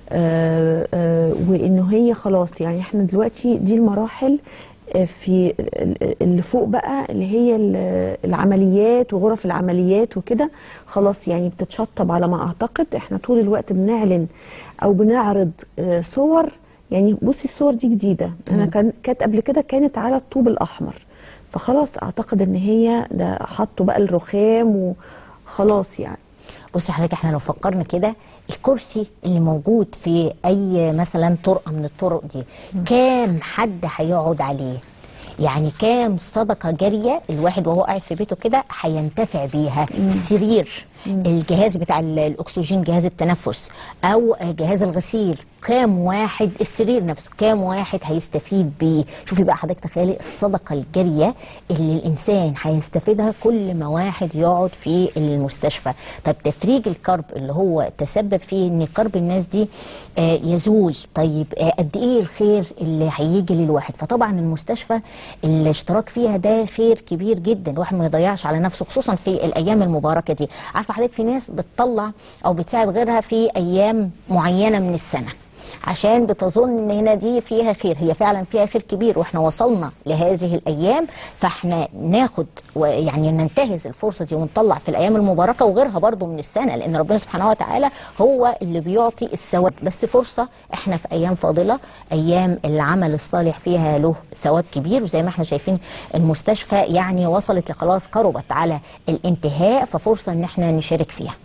آه، آه، وإنه هي خلاص يعني احنا دلوقتي دي المراحل آه، في ال- اللي فوق بقى اللي هي ال- العمليات وغرف العمليات وكده خلاص يعني بتتشطب على ما اعتقد احنا طول الوقت بنعلن او بنعرض آه، صور يعني بصي الصور دي جديده انا كان كانت قبل كده كانت على الطوب الاحمر فخلاص اعتقد ان هي ده حطوا بقى الرخام وخلاص يعني بصي حضرتك احنا لو فكرنا كده الكرسي اللي موجود في اي مثلا طرقه من الطرق دي كام حد هيقعد عليه يعني كام صدقه جاريه الواحد وهو قاعد في بيته كده هينتفع بيها السرير الجهاز بتاع ال- الاكسجين جهاز التنفس او جهاز الغسيل كام واحد السرير نفسه كام واحد هيستفيد بيه شوفي بقى حضرتك تخيلي الصدقه الجاريه اللي الانسان هيستفيدها كل ما واحد يقعد في المستشفى طب تفريج الكرب اللي هو تسبب فيه ان كرب الناس دي آه، يزول طيب آه، قد ايه الخير اللي هيجي للواحد فطبعا المستشفى الاشتراك فيها ده خير كبير جدا الواحد ما يضيعش على نفسه خصوصا في الايام المباركه دي عارفه حضرتك في ناس بتطلع او بتساعد غيرها في ايام معينه من السنه عشان بتظن ان هنا دي فيها خير هي فعلا فيها خير كبير واحنا وصلنا لهذه الايام فاحنا ناخد ويعني ننتهز الفرصه دي ونطلع في الايام المباركه وغيرها برضو من السنه لان ربنا سبحانه وتعالى هو اللي بيعطي الثواب بس فرصه احنا في ايام فاضله ايام العمل الصالح فيها له ثواب كبير وزي ما احنا شايفين المستشفى يعني وصلت خلاص قربت على الانتهاء ففرصه ان احنا نشارك فيها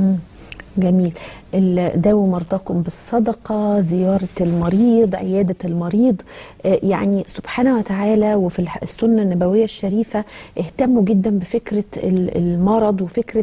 جميل ال- داووا مرضاكم بالصدقة زيارة المريض عيادة المريض آه، يعني سبحانه وتعالى وفي الح- السنة النبوية الشريفة اهتموا جدا بفكرة ال- المرض وفكرة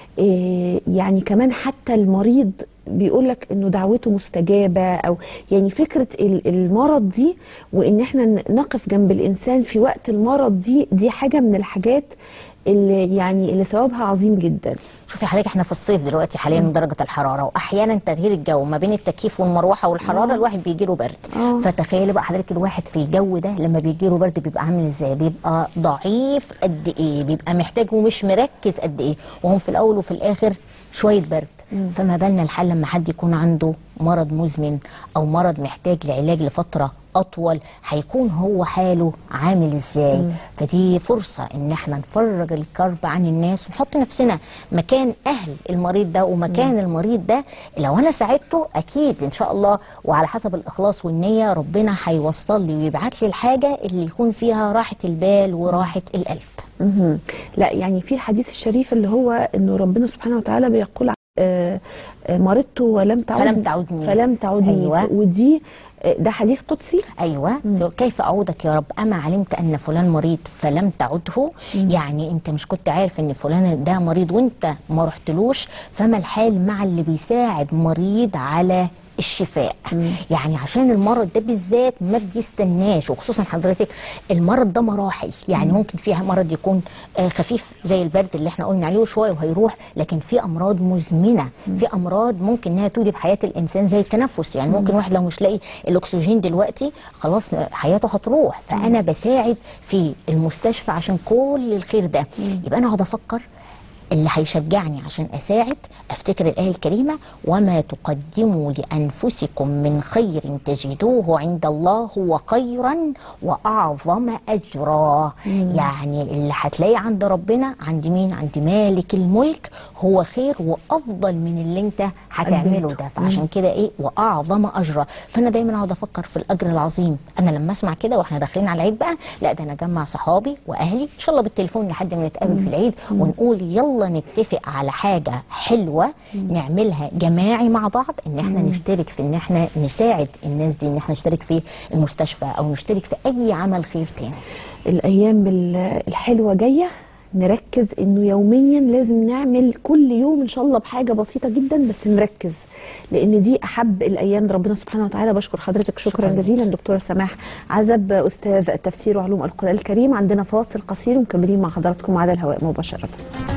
آه، يعني كمان حتى المريض بيقول لك انه دعوته مستجابه او يعني فكره ال- المرض دي وان احنا ن- نقف جنب الانسان في وقت المرض دي دي حاجه من الحاجات اللي يعني اللي ثوابها عظيم جدا شوفي حضرتك احنا في الصيف دلوقتي حاليا درجه الحراره واحيانا تغيير الجو ما بين التكييف والمروحه والحراره الواحد بيجي له برد آه. فتخيلي بقى حضرتك الواحد في الجو ده لما بيجي له برد بيبقى عامل ازاي بيبقى ضعيف قد ايه بيبقى محتاج ومش مركز قد ايه وهم في الاول وفي الاخر شويه برد فما بالنا الحال لما حد يكون عنده مرض مزمن او مرض محتاج لعلاج لفتره اطول هيكون هو حاله عامل ازاي فدي فرصه ان احنا نفرج الكرب عن الناس ونحط نفسنا مكان اهل المريض ده ومكان المريض ده لو انا ساعدته اكيد ان شاء الله وعلى حسب الاخلاص والنيه ربنا هيوصل لي ويبعت لي الحاجه اللي يكون فيها راحه البال وراحه القلب مهم. لا يعني في الحديث الشريف اللي هو انه ربنا سبحانه وتعالى بيقول آه، آه، مرضت ولم تعودني فلم تعودني. فلم تعودني أيوة. ودي آه، ده حديث قدسي ايوه كيف اعودك يا رب اما علمت ان فلان مريض فلم تعده يعني انت مش كنت عارف ان فلان ده مريض وانت ما رحتلوش فما الحال مع اللي بيساعد مريض على الشفاء يعني عشان المرض ده بالذات ما بيستناش وخصوصا حضرتك المرض ده مراحل يعني ممكن فيها مرض يكون آه، خفيف زي البرد اللي احنا قلنا عليه شويه وهيروح لكن في امراض مزمنه في امراض ممكن انها توجد حياه الانسان زي التنفس يعني ممكن واحد لو مش لاقي الاكسجين دلوقتي خلاص حياته هتروح فانا بساعد في المستشفى عشان كل الخير ده يبقى انا اقعد افكر اللي هيشجعني عشان اساعد افتكر الايه الكريمه وما تقدموا لانفسكم من خير تجدوه عند الله هو خيرا واعظم اجرا يعني اللي هتلاقيه عند ربنا عند مين عند مالك الملك هو خير وافضل من اللي انت هتعمله ده فعشان كده ايه واعظم اجرا فانا دايما اقعد افكر في الاجر العظيم انا لما اسمع كده واحنا داخلين على العيد بقى لا ده انا اجمع صحابي واهلي ان شاء الله بالتليفون لحد ما نتقابل في العيد ونقول يلا نتفق على حاجه حلوه نعملها جماعي مع بعض ان احنا نشترك في ان احنا نساعد الناس دي ان احنا نشترك في المستشفى او نشترك في اي عمل خير تاني الايام ال- الحلوه جايه نركز انه يوميا لازم نعمل كل يوم ان شاء الله بحاجه بسيطه جدا بس نركز لان دي احب الايام لربنا سبحانه وتعالى بشكر حضرتك شكرا, شكراً جزيلا دكتوره سماح عزب استاذ التفسير وعلوم القران الكريم عندنا فاصل قصير ومكملين مع حضراتكم على الهواء مباشره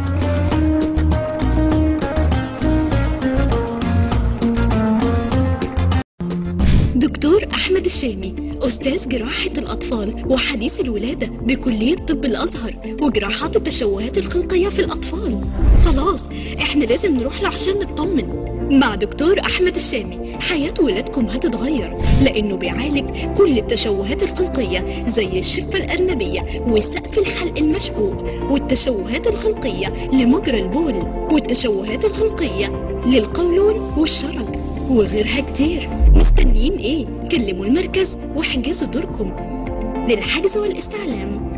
دكتور أحمد الشامي أستاذ جراحة الأطفال وحديث الولادة بكلية طب الأزهر وجراحات التشوهات الخلقية في الأطفال خلاص إحنا لازم نروح له عشان نطمن مع دكتور أحمد الشامي حياة ولادكم هتتغير لأنه بيعالج كل التشوهات الخلقية زي الشفة الأرنبية وسقف الحلق المشقوق والتشوهات الخلقية لمجرى البول والتشوهات الخلقية للقولون والشرج وغيرها كتير مستنيين ايه كلموا المركز واحجزوا دوركم للحجز والاستعلام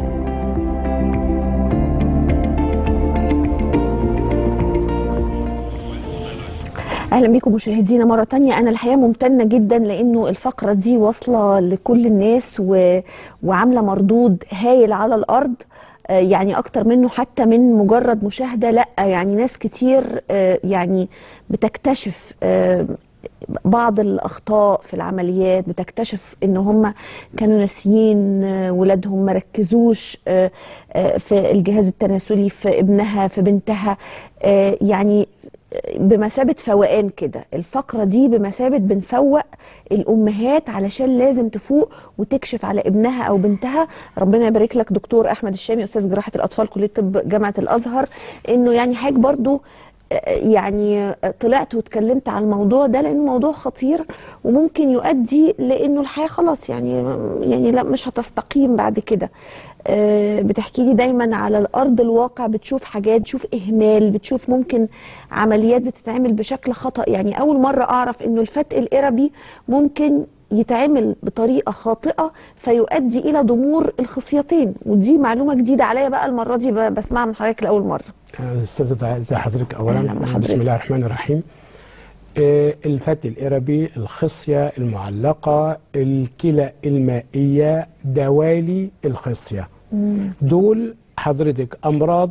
اهلا بكم مشاهدينا مره تانية انا الحقيقه ممتنه جدا لانه الفقره دي واصله لكل الناس و... وعامله مردود هايل على الارض آه، يعني اكتر منه حتى من مجرد مشاهده لا يعني ناس كتير آه، يعني بتكتشف آه، بعض الاخطاء في العمليات بتكتشف ان هم كانوا ناسيين آه، ولادهم ما ركزوش آه، آه، في الجهاز التناسلي في ابنها في بنتها آه، يعني بمثابة فوقان كده الفقرة دي بمثابة بنفوق الأمهات علشان لازم تفوق وتكشف على ابنها أو بنتها ربنا يبارك لك دكتور أحمد الشامي أستاذ جراحة الأطفال كلية طب جامعة الأزهر إنه يعني حاجة برضو آه، يعني آه، طلعت واتكلمت على الموضوع ده لأنه موضوع خطير وممكن يؤدي لأنه الحياة خلاص يعني يعني لا مش هتستقيم بعد كده آه، بتحكي لي دايما على الارض الواقع بتشوف حاجات بتشوف اهمال بتشوف ممكن عمليات بتتعمل بشكل خطا يعني اول مره اعرف انه الفتق الاربي ممكن يتعمل بطريقه خاطئه فيؤدي الى ضمور الخصيتين ودي معلومه جديده عليا بقى المره دي ب- بسمعها من حضرتك لاول مره استاذ دعاء ازي حضرتك اولا أهلا بحضرتك. بسم الله الرحمن الرحيم آه، الفتي الإربي الخصية المعلقة الكلى المائية دوالي الخصية دول حضرتك أمراض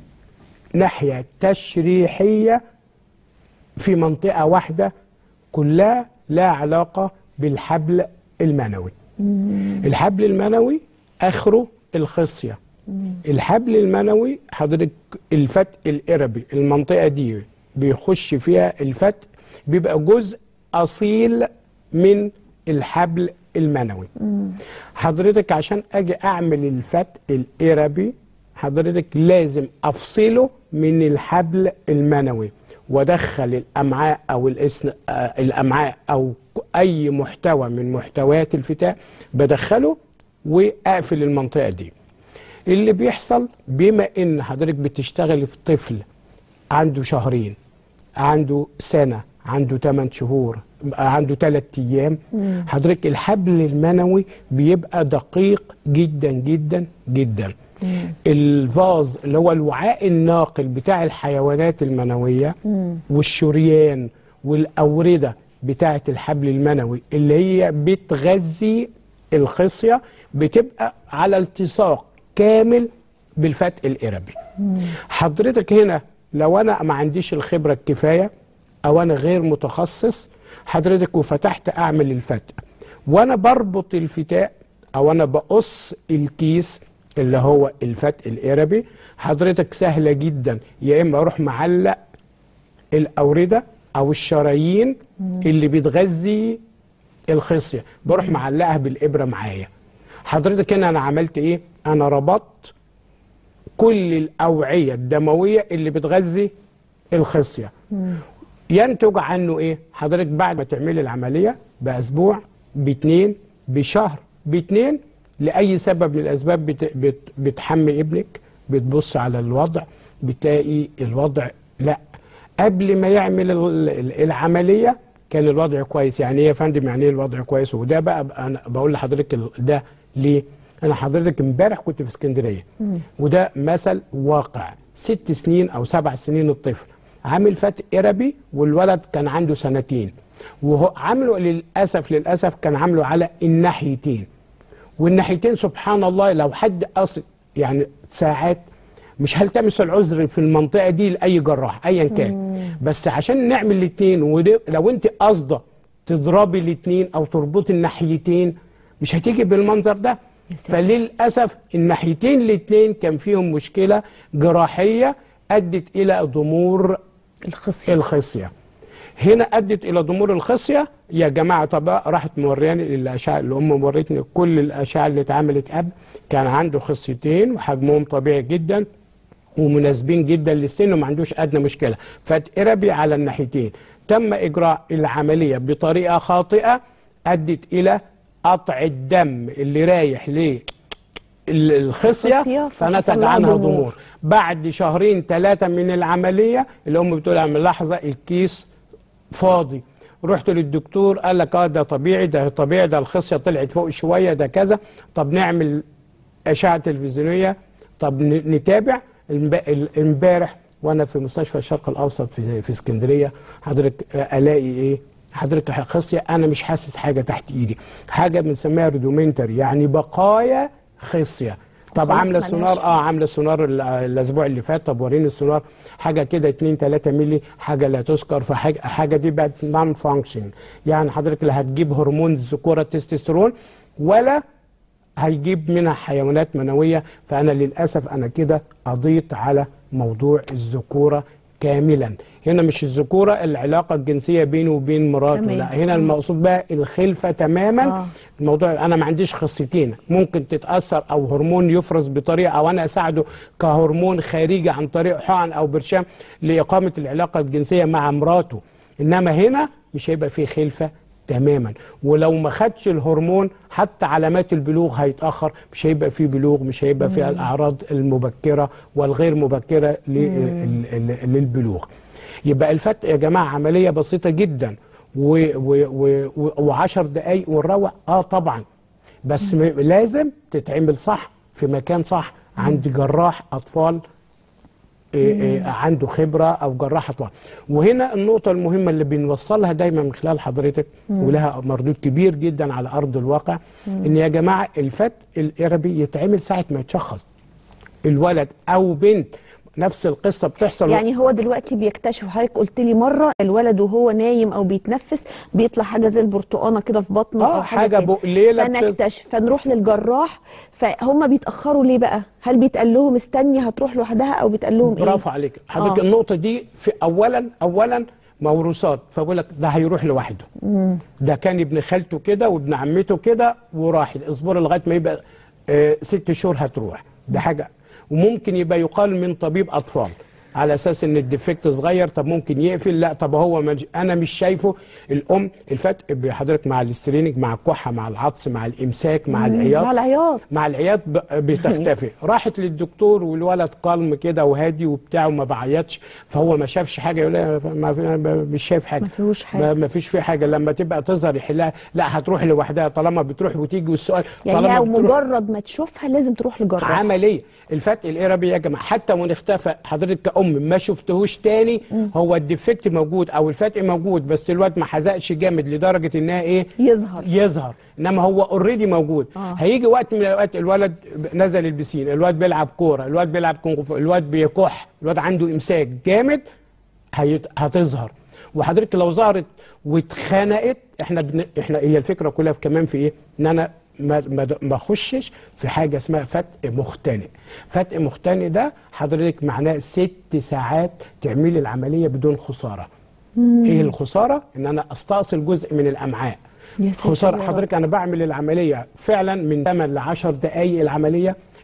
ناحية تشريحية في منطقة واحدة كلها لا علاقة بالحبل المنوي الحبل المنوي آخره الخصية الحبل المنوي حضرتك الفتق الإربي المنطقة دي بيخش فيها الفتق بيبقى جزء أصيل من الحبل المنوي حضرتك عشان أجي أعمل الفتق الإربي حضرتك لازم أفصله من الحبل المنوي وادخل الامعاء او الاسن آه الامعاء او اي محتوى من محتويات الفتاء بدخله واقفل المنطقه دي اللي بيحصل بما ان حضرتك بتشتغل في طفل عنده شهرين عنده سنه عنده 8 شهور عنده 3 ايام حضرتك الحبل المنوي بيبقى دقيق جدا جدا جدا الفاز اللي هو الوعاء الناقل بتاع الحيوانات المنويه والشريان والاورده بتاعه الحبل المنوي اللي هي بتغذي الخصيه بتبقى على التصاق كامل بالفتق الاربي حضرتك هنا لو انا ما عنديش الخبره الكفايه او انا غير متخصص حضرتك وفتحت اعمل الفتق وانا بربط الفتاء او انا بقص الكيس اللي هو الفتق الاربي حضرتك سهله جدا يا اما اروح معلق الاورده او الشرايين اللي بتغذي الخصيه بروح معلقها بالابره معايا حضرتك هنا انا عملت ايه انا ربطت كل الاوعيه الدمويه اللي بتغذي الخصيه ينتج عنه ايه حضرتك بعد ما تعملي العمليه باسبوع باتنين بشهر باتنين لاي سبب من الاسباب بت بت بتحمي ابنك بتبص على الوضع بتلاقي الوضع لا قبل ما يعمل ال- ال- العمليه كان الوضع كويس يعني ايه يا فندم يعني ايه الوضع كويس وده بقى بقى انا بقول لحضرتك ال- ده ليه انا حضرتك امبارح كنت في اسكندريه وده مثل واقع ست سنين او سبع سنين الطفل عامل فتق قربي والولد كان عنده سنتين وهو عامله للاسف للاسف كان عامله على الناحيتين والناحيتين سبحان الله لو حد قصد يعني ساعات مش هلتمس العذر في المنطقه دي لاي جراح ايا كان بس عشان نعمل الاثنين ولو انت قاصده تضربي الاثنين او تربطي الناحيتين مش هتيجي بالمنظر ده فللاسف الناحيتين الاثنين كان فيهم مشكله جراحيه ادت الى ضمور الخصيه الخصيه هنا ادت الى ضمور الخصيه يا جماعه طب راحت مورياني الاشعه اللي ام ورتني كل الاشعه اللي اتعملت قبل كان عنده خصيتين وحجمهم طبيعي جدا ومناسبين جدا للسن وما عندوش ادنى مشكله فاتقربي على الناحيتين تم اجراء العمليه بطريقه خاطئه ادت الى قطع الدم اللي رايح ليه الخصيه الخصية فنتج فحصل لها عنها ضمور. ضمور بعد شهرين ثلاثه من العمليه الام بتقول من لحظه الكيس فاضي رحت للدكتور قال لك اه ده طبيعي ده طبيعي ده الخصيه طلعت فوق شويه ده كذا طب نعمل اشعه تلفزيونيه طب ن- نتابع الم- ال- امبارح وانا في مستشفى الشرق الاوسط في في اسكندريه حضرتك آه، الاقي ايه حضرتك خصيه انا مش حاسس حاجه تحت ايدي حاجه بنسميها ريدومنتري يعني بقايا خصيه طب خلاص عامله ملهاش سونار اه عامله سونار ال- الاسبوع اللي فات طب وريني السونار حاجه كده 2 3 مللي حاجه لا تذكر فحاجه حاجه دي بقت نون فانكشن يعني حضرتك لا هتجيب هرمون الذكوره التستوستيرون ولا هيجيب منها حيوانات منويه فانا للاسف انا كده قضيت على موضوع الذكوره كاملا هنا مش الذكوره العلاقه الجنسيه بينه وبين مراته تمام. لا هنا المقصود بقى الخلفه تماما آه. الموضوع انا ما عنديش خصيتين ممكن تتاثر او هرمون يفرز بطريقه او انا اساعده كهرمون خارجي عن طريق حقن او برشام لاقامه العلاقه الجنسيه مع مراته انما هنا مش هيبقى فيه خلفه تماما ولو ما خدش الهرمون حتى علامات البلوغ هيتاخر مش هيبقى فيه بلوغ مش هيبقى فيه الاعراض المبكره والغير مبكره لل- ال- للبلوغ يبقى الفتق يا جماعه عمليه بسيطه جدا و و و و وعشر دقايق ونروح اه طبعا بس م- لازم تتعمل صح في مكان صح عند جراح اطفال إيه إيه عنده خبره او جراح اطفال وهنا النقطه المهمه اللي بنوصلها دايما من خلال حضرتك ولها مردود كبير جدا على ارض الواقع ان يا جماعه الفتق الاربي يتعمل ساعه ما يتشخص الولد او بنت نفس القصه بتحصل يعني هو دلوقتي بيكتشف حضرتك قلت لي مره الولد وهو نايم او بيتنفس بيطلع حاجه زي البرتقانه كده في بطنه اه او حاجه, حاجه كده. بقليله بتز- فنكتشف فنروح للجراح فهم بيتاخروا ليه بقى هل بيتقال لهم استني هتروح لوحدها او بيتقال لهم ايه برافو عليك حضرتك آه. النقطه دي في اولا اولا موروثات فبقول لك ده هيروح لوحده ده كان ابن خالته كده وابن عمته كده وراح اصبر لغايه ما يبقى آه ست شهور هتروح ده حاجه وممكن يبقى يقال من طبيب اطفال على اساس ان الديفكت صغير طب ممكن يقفل لا طب هو مج... انا مش شايفه الام الفتق بحضرتك مع الاسترينج مع الكحه مع العطس مع الامساك مع العياط مع العياط مع العياط ب- بتختفي راحت للدكتور والولد قلم كده وهادي وبتاع وما بعيطش فهو ما شافش حاجه يقول لها ما في ما- مش شايف حاجه ما فيهوش حاجة. ما- ما فيش فيه حاجه لما تبقى تظهر يحلها لا هتروح لوحدها طالما بتروح وتيجي والسؤال يعني طالما لو بتروح مجرد ما تشوفها لازم تروح لجراح عمليه الفتق الاربي يا جماعه حتى وان اختفى حضرتك كأم ما شفتهوش تاني هو الديفكت موجود او الفتق موجود بس الواد ما حزقش جامد لدرجه انها ايه يظهر يظهر انما هو اوريدي موجود آه. هيجي وقت من الاوقات الولد نزل البسين الواد بيلعب كوره الواد بيلعب كونغ فو الواد بيكح الواد عنده امساك جامد هيت... هتظهر وحضرتك لو ظهرت واتخنقت احنا بن... احنا هي الفكره كلها في كمان في ايه ان انا ما ما ما اخشش في حاجه اسمها فتق مختنق فتق مختنق ده حضرتك معناه ست ساعات تعملي العمليه بدون خساره ايه الخساره ان انا استأصل جزء من الامعاء يا ساتر خساره يا رب. حضرتك انا بعمل العمليه فعلا من 8 ل 10 دقائق العمليه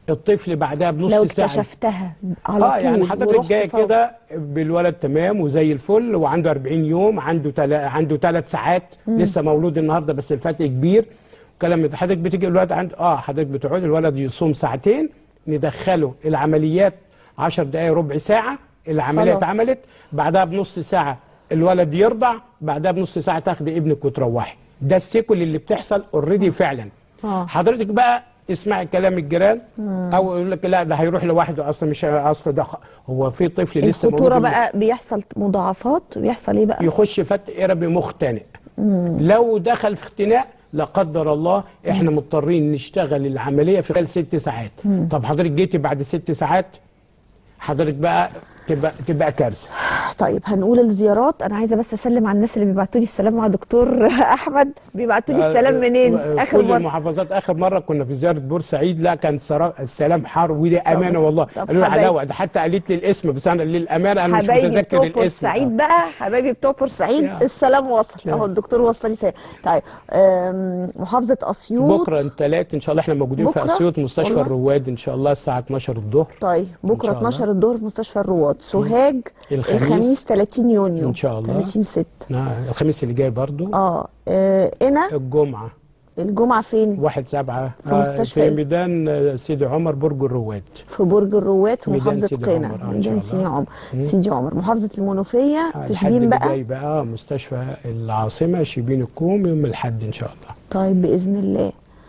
الطفل بعدها بنص لو ساعه اكتشفتها على اه طول يعني حضرتك ورحت جاي فور- كده بالولد تمام وزي الفل وعنده 40 يوم عنده تلا عنده ثلاث ساعات لسه مولود النهارده بس الفرق كبير كلام من ده. حضرتك بتيجي الولد عنده اه حضرتك بتقعد الولد يصوم ساعتين ندخله العمليات 10 دقائق ربع ساعه العمليه خلاص. اتعملت بعدها بنص ساعه الولد يرضع بعدها بنص ساعه تاخدي ابنك وتروحي ده السيكول اللي بتحصل اوريدي فعلا آه. حضرتك بقى اسمعي كلام الجيران او يقول لك لا ده هيروح لوحده اصلا مش اصل ده خ- هو في طفل لسه الخطوره مولود بقى بيحصل مضاعفات بيحصل ايه بقى يخش فتق قربي مختنق لو دخل في اختناق لا قدر الله احنا مضطرين نشتغل العمليه في خلال ست ساعات طب حضرتك جيتي بعد ست ساعات حضرتك بقى تبقى تبقى كارثه طيب هنقول الزيارات انا عايزه بس اسلم على الناس اللي بيبعتوا لي السلام مع دكتور احمد بيبعتوا لي السلام منين آه، اخر كل مره المحافظات اخر مره كنا في زياره بورسعيد لا كان سرا- السلام حار ودي امانه والله طب قالوا لي حبايبي. علاوه ده حتى قالت لي الاسم بس انا للامانه انا مش حبايبي متذكر بتوع الاسم بورسعيد بقى حبايبي بتوع بورسعيد يا. السلام وصل يا. اهو الدكتور وصل لي سلام طيب آم، محافظه اسيوط بكره الثلاث ان شاء الله احنا موجودين في بكرة؟ اسيوط مستشفى والله؟ الرواد ان شاء الله الساعه 12 الظهر طيب بكره شاء الله. 12 الظهر في مستشفى الرواد سوهاج الخميس. الخميس 30 يونيو إن شاء الله. 30 6 آه، الخميس اللي جاي برضو اه آه، هنا الجمعه الجمعه فين واحد سبعة في مستشفى في إيه؟ ميدان آه، سيدي عمر برج الرواد في برج الرواد في ميدان محافظه سيدي قنا عمر، آه، إن ميدان شاء سيدي الله. عمر سيدي عمر محافظه المنوفيه آه، في الحد شبين اللي بقى جاي بقى آه، مستشفى العاصمه شبين الكوم يوم الحد ان شاء الله طيب باذن الله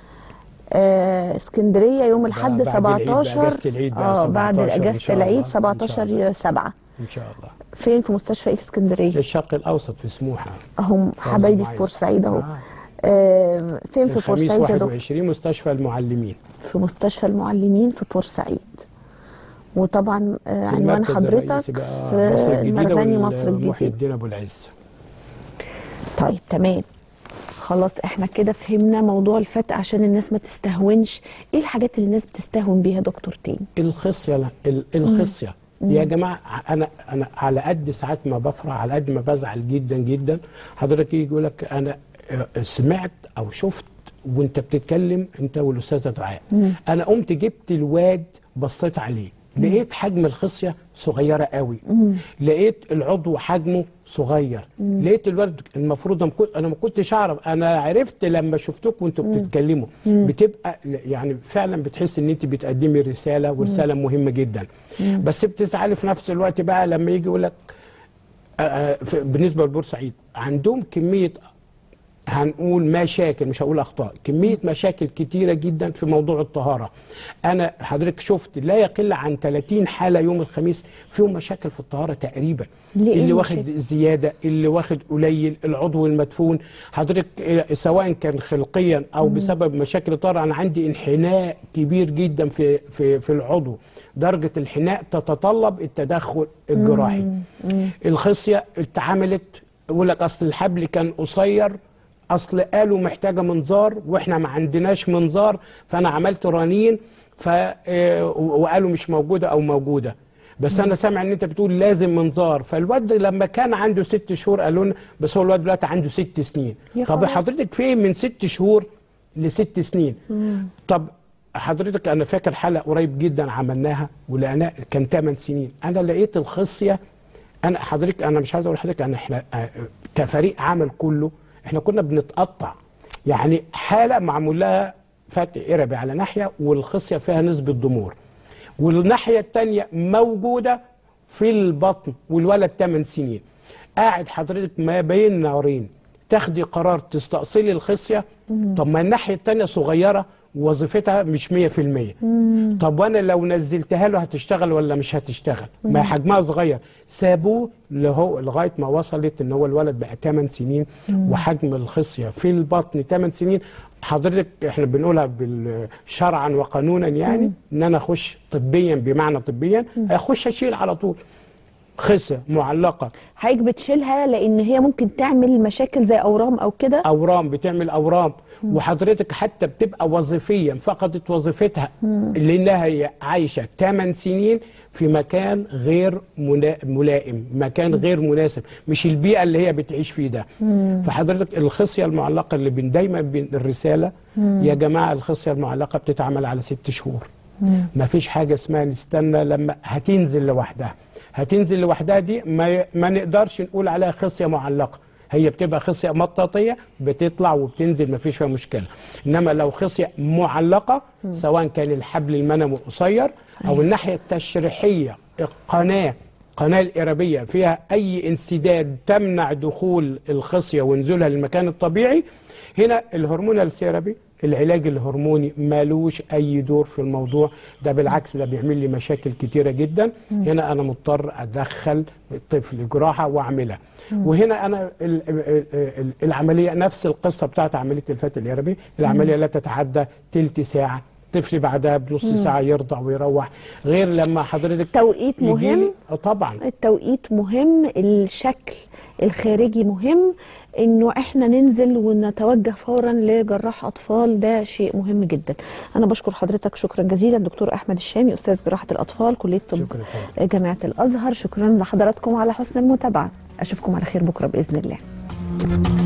آه اسكندريه يوم الاحد بعد العيد بقى، 17 أجازة العيد بقى، اه بعد 17 إن اجازه شاء العيد الله. إن شاء 17 7 ان شاء الله فين في مستشفى ايه في اسكندريه الشرق الاوسط في سموحه اهم فوز حبايبي في معيز. بورسعيد اهو آه. آه فين في الخميس بورسعيد يا دكتور 21 مستشفى المعلمين في مستشفى المعلمين في بورسعيد وطبعا آه في عنوان المركز حضرتك الرئيسي بقى في مصر الجديده المرغني مصر ومحي الجديد الدين ابو العز طيب تمام خلاص احنا كده فهمنا موضوع الفتق عشان الناس ما تستهونش ايه الحاجات اللي الناس بتستهون بيها دكتور تاني الخصيه لا ال- الخصيه يا جماعه انا انا على قد ساعات ما بفرح على قد ما بزعل جدا جدا حضرتك يجي يقول لك انا آه، سمعت او شفت وانت بتتكلم انت والاستاذه دعاء انا قمت جبت الواد بصيت عليه لقيت حجم الخصيه صغيره قوي لقيت العضو حجمه صغير لقيت الولد المفروض أنا ما كنت- انا ما كنتش اعرف انا عرفت لما شفتكم وانتوا بتتكلموا بتبقى يعني فعلا بتحس ان انت بتقدمي رساله ورساله مهمه جدا بس بتزعلي في نفس الوقت بقى لما يجي يقول لك آه، آه، في- بالنسبه لبورسعيد عندهم كميه هنقول مشاكل مش هقول اخطاء كميه مشاكل كتيره جدا في موضوع الطهاره انا حضرتك شفت لا يقل عن 30 حاله يوم الخميس فيهم مشاكل في الطهاره تقريبا ليه؟ إيه اللي واخد المشاكل؟ زياده اللي واخد قليل العضو المدفون حضرتك آه، سواء كان خلقيا او بسبب مشاكل الطهاره انا عندي انحناء كبير جدا في في في العضو درجه الحناء تتطلب التدخل الجراحي الخصيه اتعملت يقول لك اصل الحبل كان قصير اصل قالوا محتاجه منظار واحنا ما عندناش منظار فانا عملت رنين ف آه، وقالوا مش موجوده او موجوده بس انا سامع ان انت بتقول لازم منظار فالواد لما كان عنده ست شهور قالوا لنا بس هو الواد دلوقتي عنده ست سنين يا طب خبر. حضرتك فين من ست شهور لست سنين طب حضرتك انا فاكر حلقه قريب جدا عملناها ولقيناها كان 8 سنين انا لقيت الخصيه انا حضرتك انا مش عايز اقول لحضرتك انا احنا آه، كفريق عمل كله احنا كنا بنتقطع يعني حاله معمول لها فتق قربي على ناحيه والخصيه فيها نسبه ضمور والناحيه الثانيه موجوده في البطن والولد 8 سنين قاعد حضرتك ما بين نارين تاخدي قرار تستأصلي الخصيه طب ما الناحيه الثانيه صغيره وظيفتها مش 100% طب وانا لو نزلتها له هتشتغل ولا مش هتشتغل ما حجمها صغير سابوه لهو لغايه ما وصلت ان هو الولد بقى 8 سنين وحجم الخصيه في البطن 8 سنين حضرتك احنا بنقولها بال- شرعا وقانونا يعني ان انا اخش طبيا بمعنى طبيا اخش اشيل على طول خصيه معلقه حضرتك بتشيلها لان هي ممكن تعمل مشاكل زي اورام او كده اورام بتعمل اورام وحضرتك حتى بتبقى وظيفيا فقدت وظيفتها لانها هي عايشه 8 سنين في مكان غير منا- ملائم مكان غير مناسب مش البيئه اللي هي بتعيش فيه ده فحضرتك الخصيه المعلقه اللي بين دايما بين الرساله يا جماعه الخصيه المعلقه بتتعمل على ست شهور ما فيش حاجه اسمها نستنى لما هتنزل لوحدها هتنزل لوحدها دي ما, ما نقدرش نقول عليها خصيه معلقه هي بتبقى خصيه مطاطيه بتطلع وبتنزل ما فيش فيها مشكله انما لو خصيه معلقه سواء كان الحبل المنوي قصير او الناحيه التشريحيه القناه القناه الارابيه فيها اي انسداد تمنع دخول الخصيه ونزولها للمكان الطبيعي هنا الهرمون الثيرابي العلاج الهرموني مالوش اي دور في الموضوع ده بالعكس ده بيعمل لي مشاكل كتيره جدا هنا انا مضطر ادخل الطفل جراحه واعملها وهنا انا ال- ال- ال- العمليه نفس القصه بتاعت عمليه الفتح الارابي العمليه لا تتعدى تلت ساعه طفل بعدها بنص ساعه يرضع ويروح غير لما حضرتك توقيت يجيلي- مهم آه طبعا التوقيت مهم الشكل الخارجي مهم انه احنا ننزل ونتوجه فورا لجراح اطفال ده شيء مهم جدا انا بشكر حضرتك شكرا جزيلا دكتور احمد الشامي استاذ جراحه الاطفال كليه طب شكرا يا فندم. جامعه الازهر شكرا لحضراتكم على حسن المتابعه اشوفكم على خير بكره باذن الله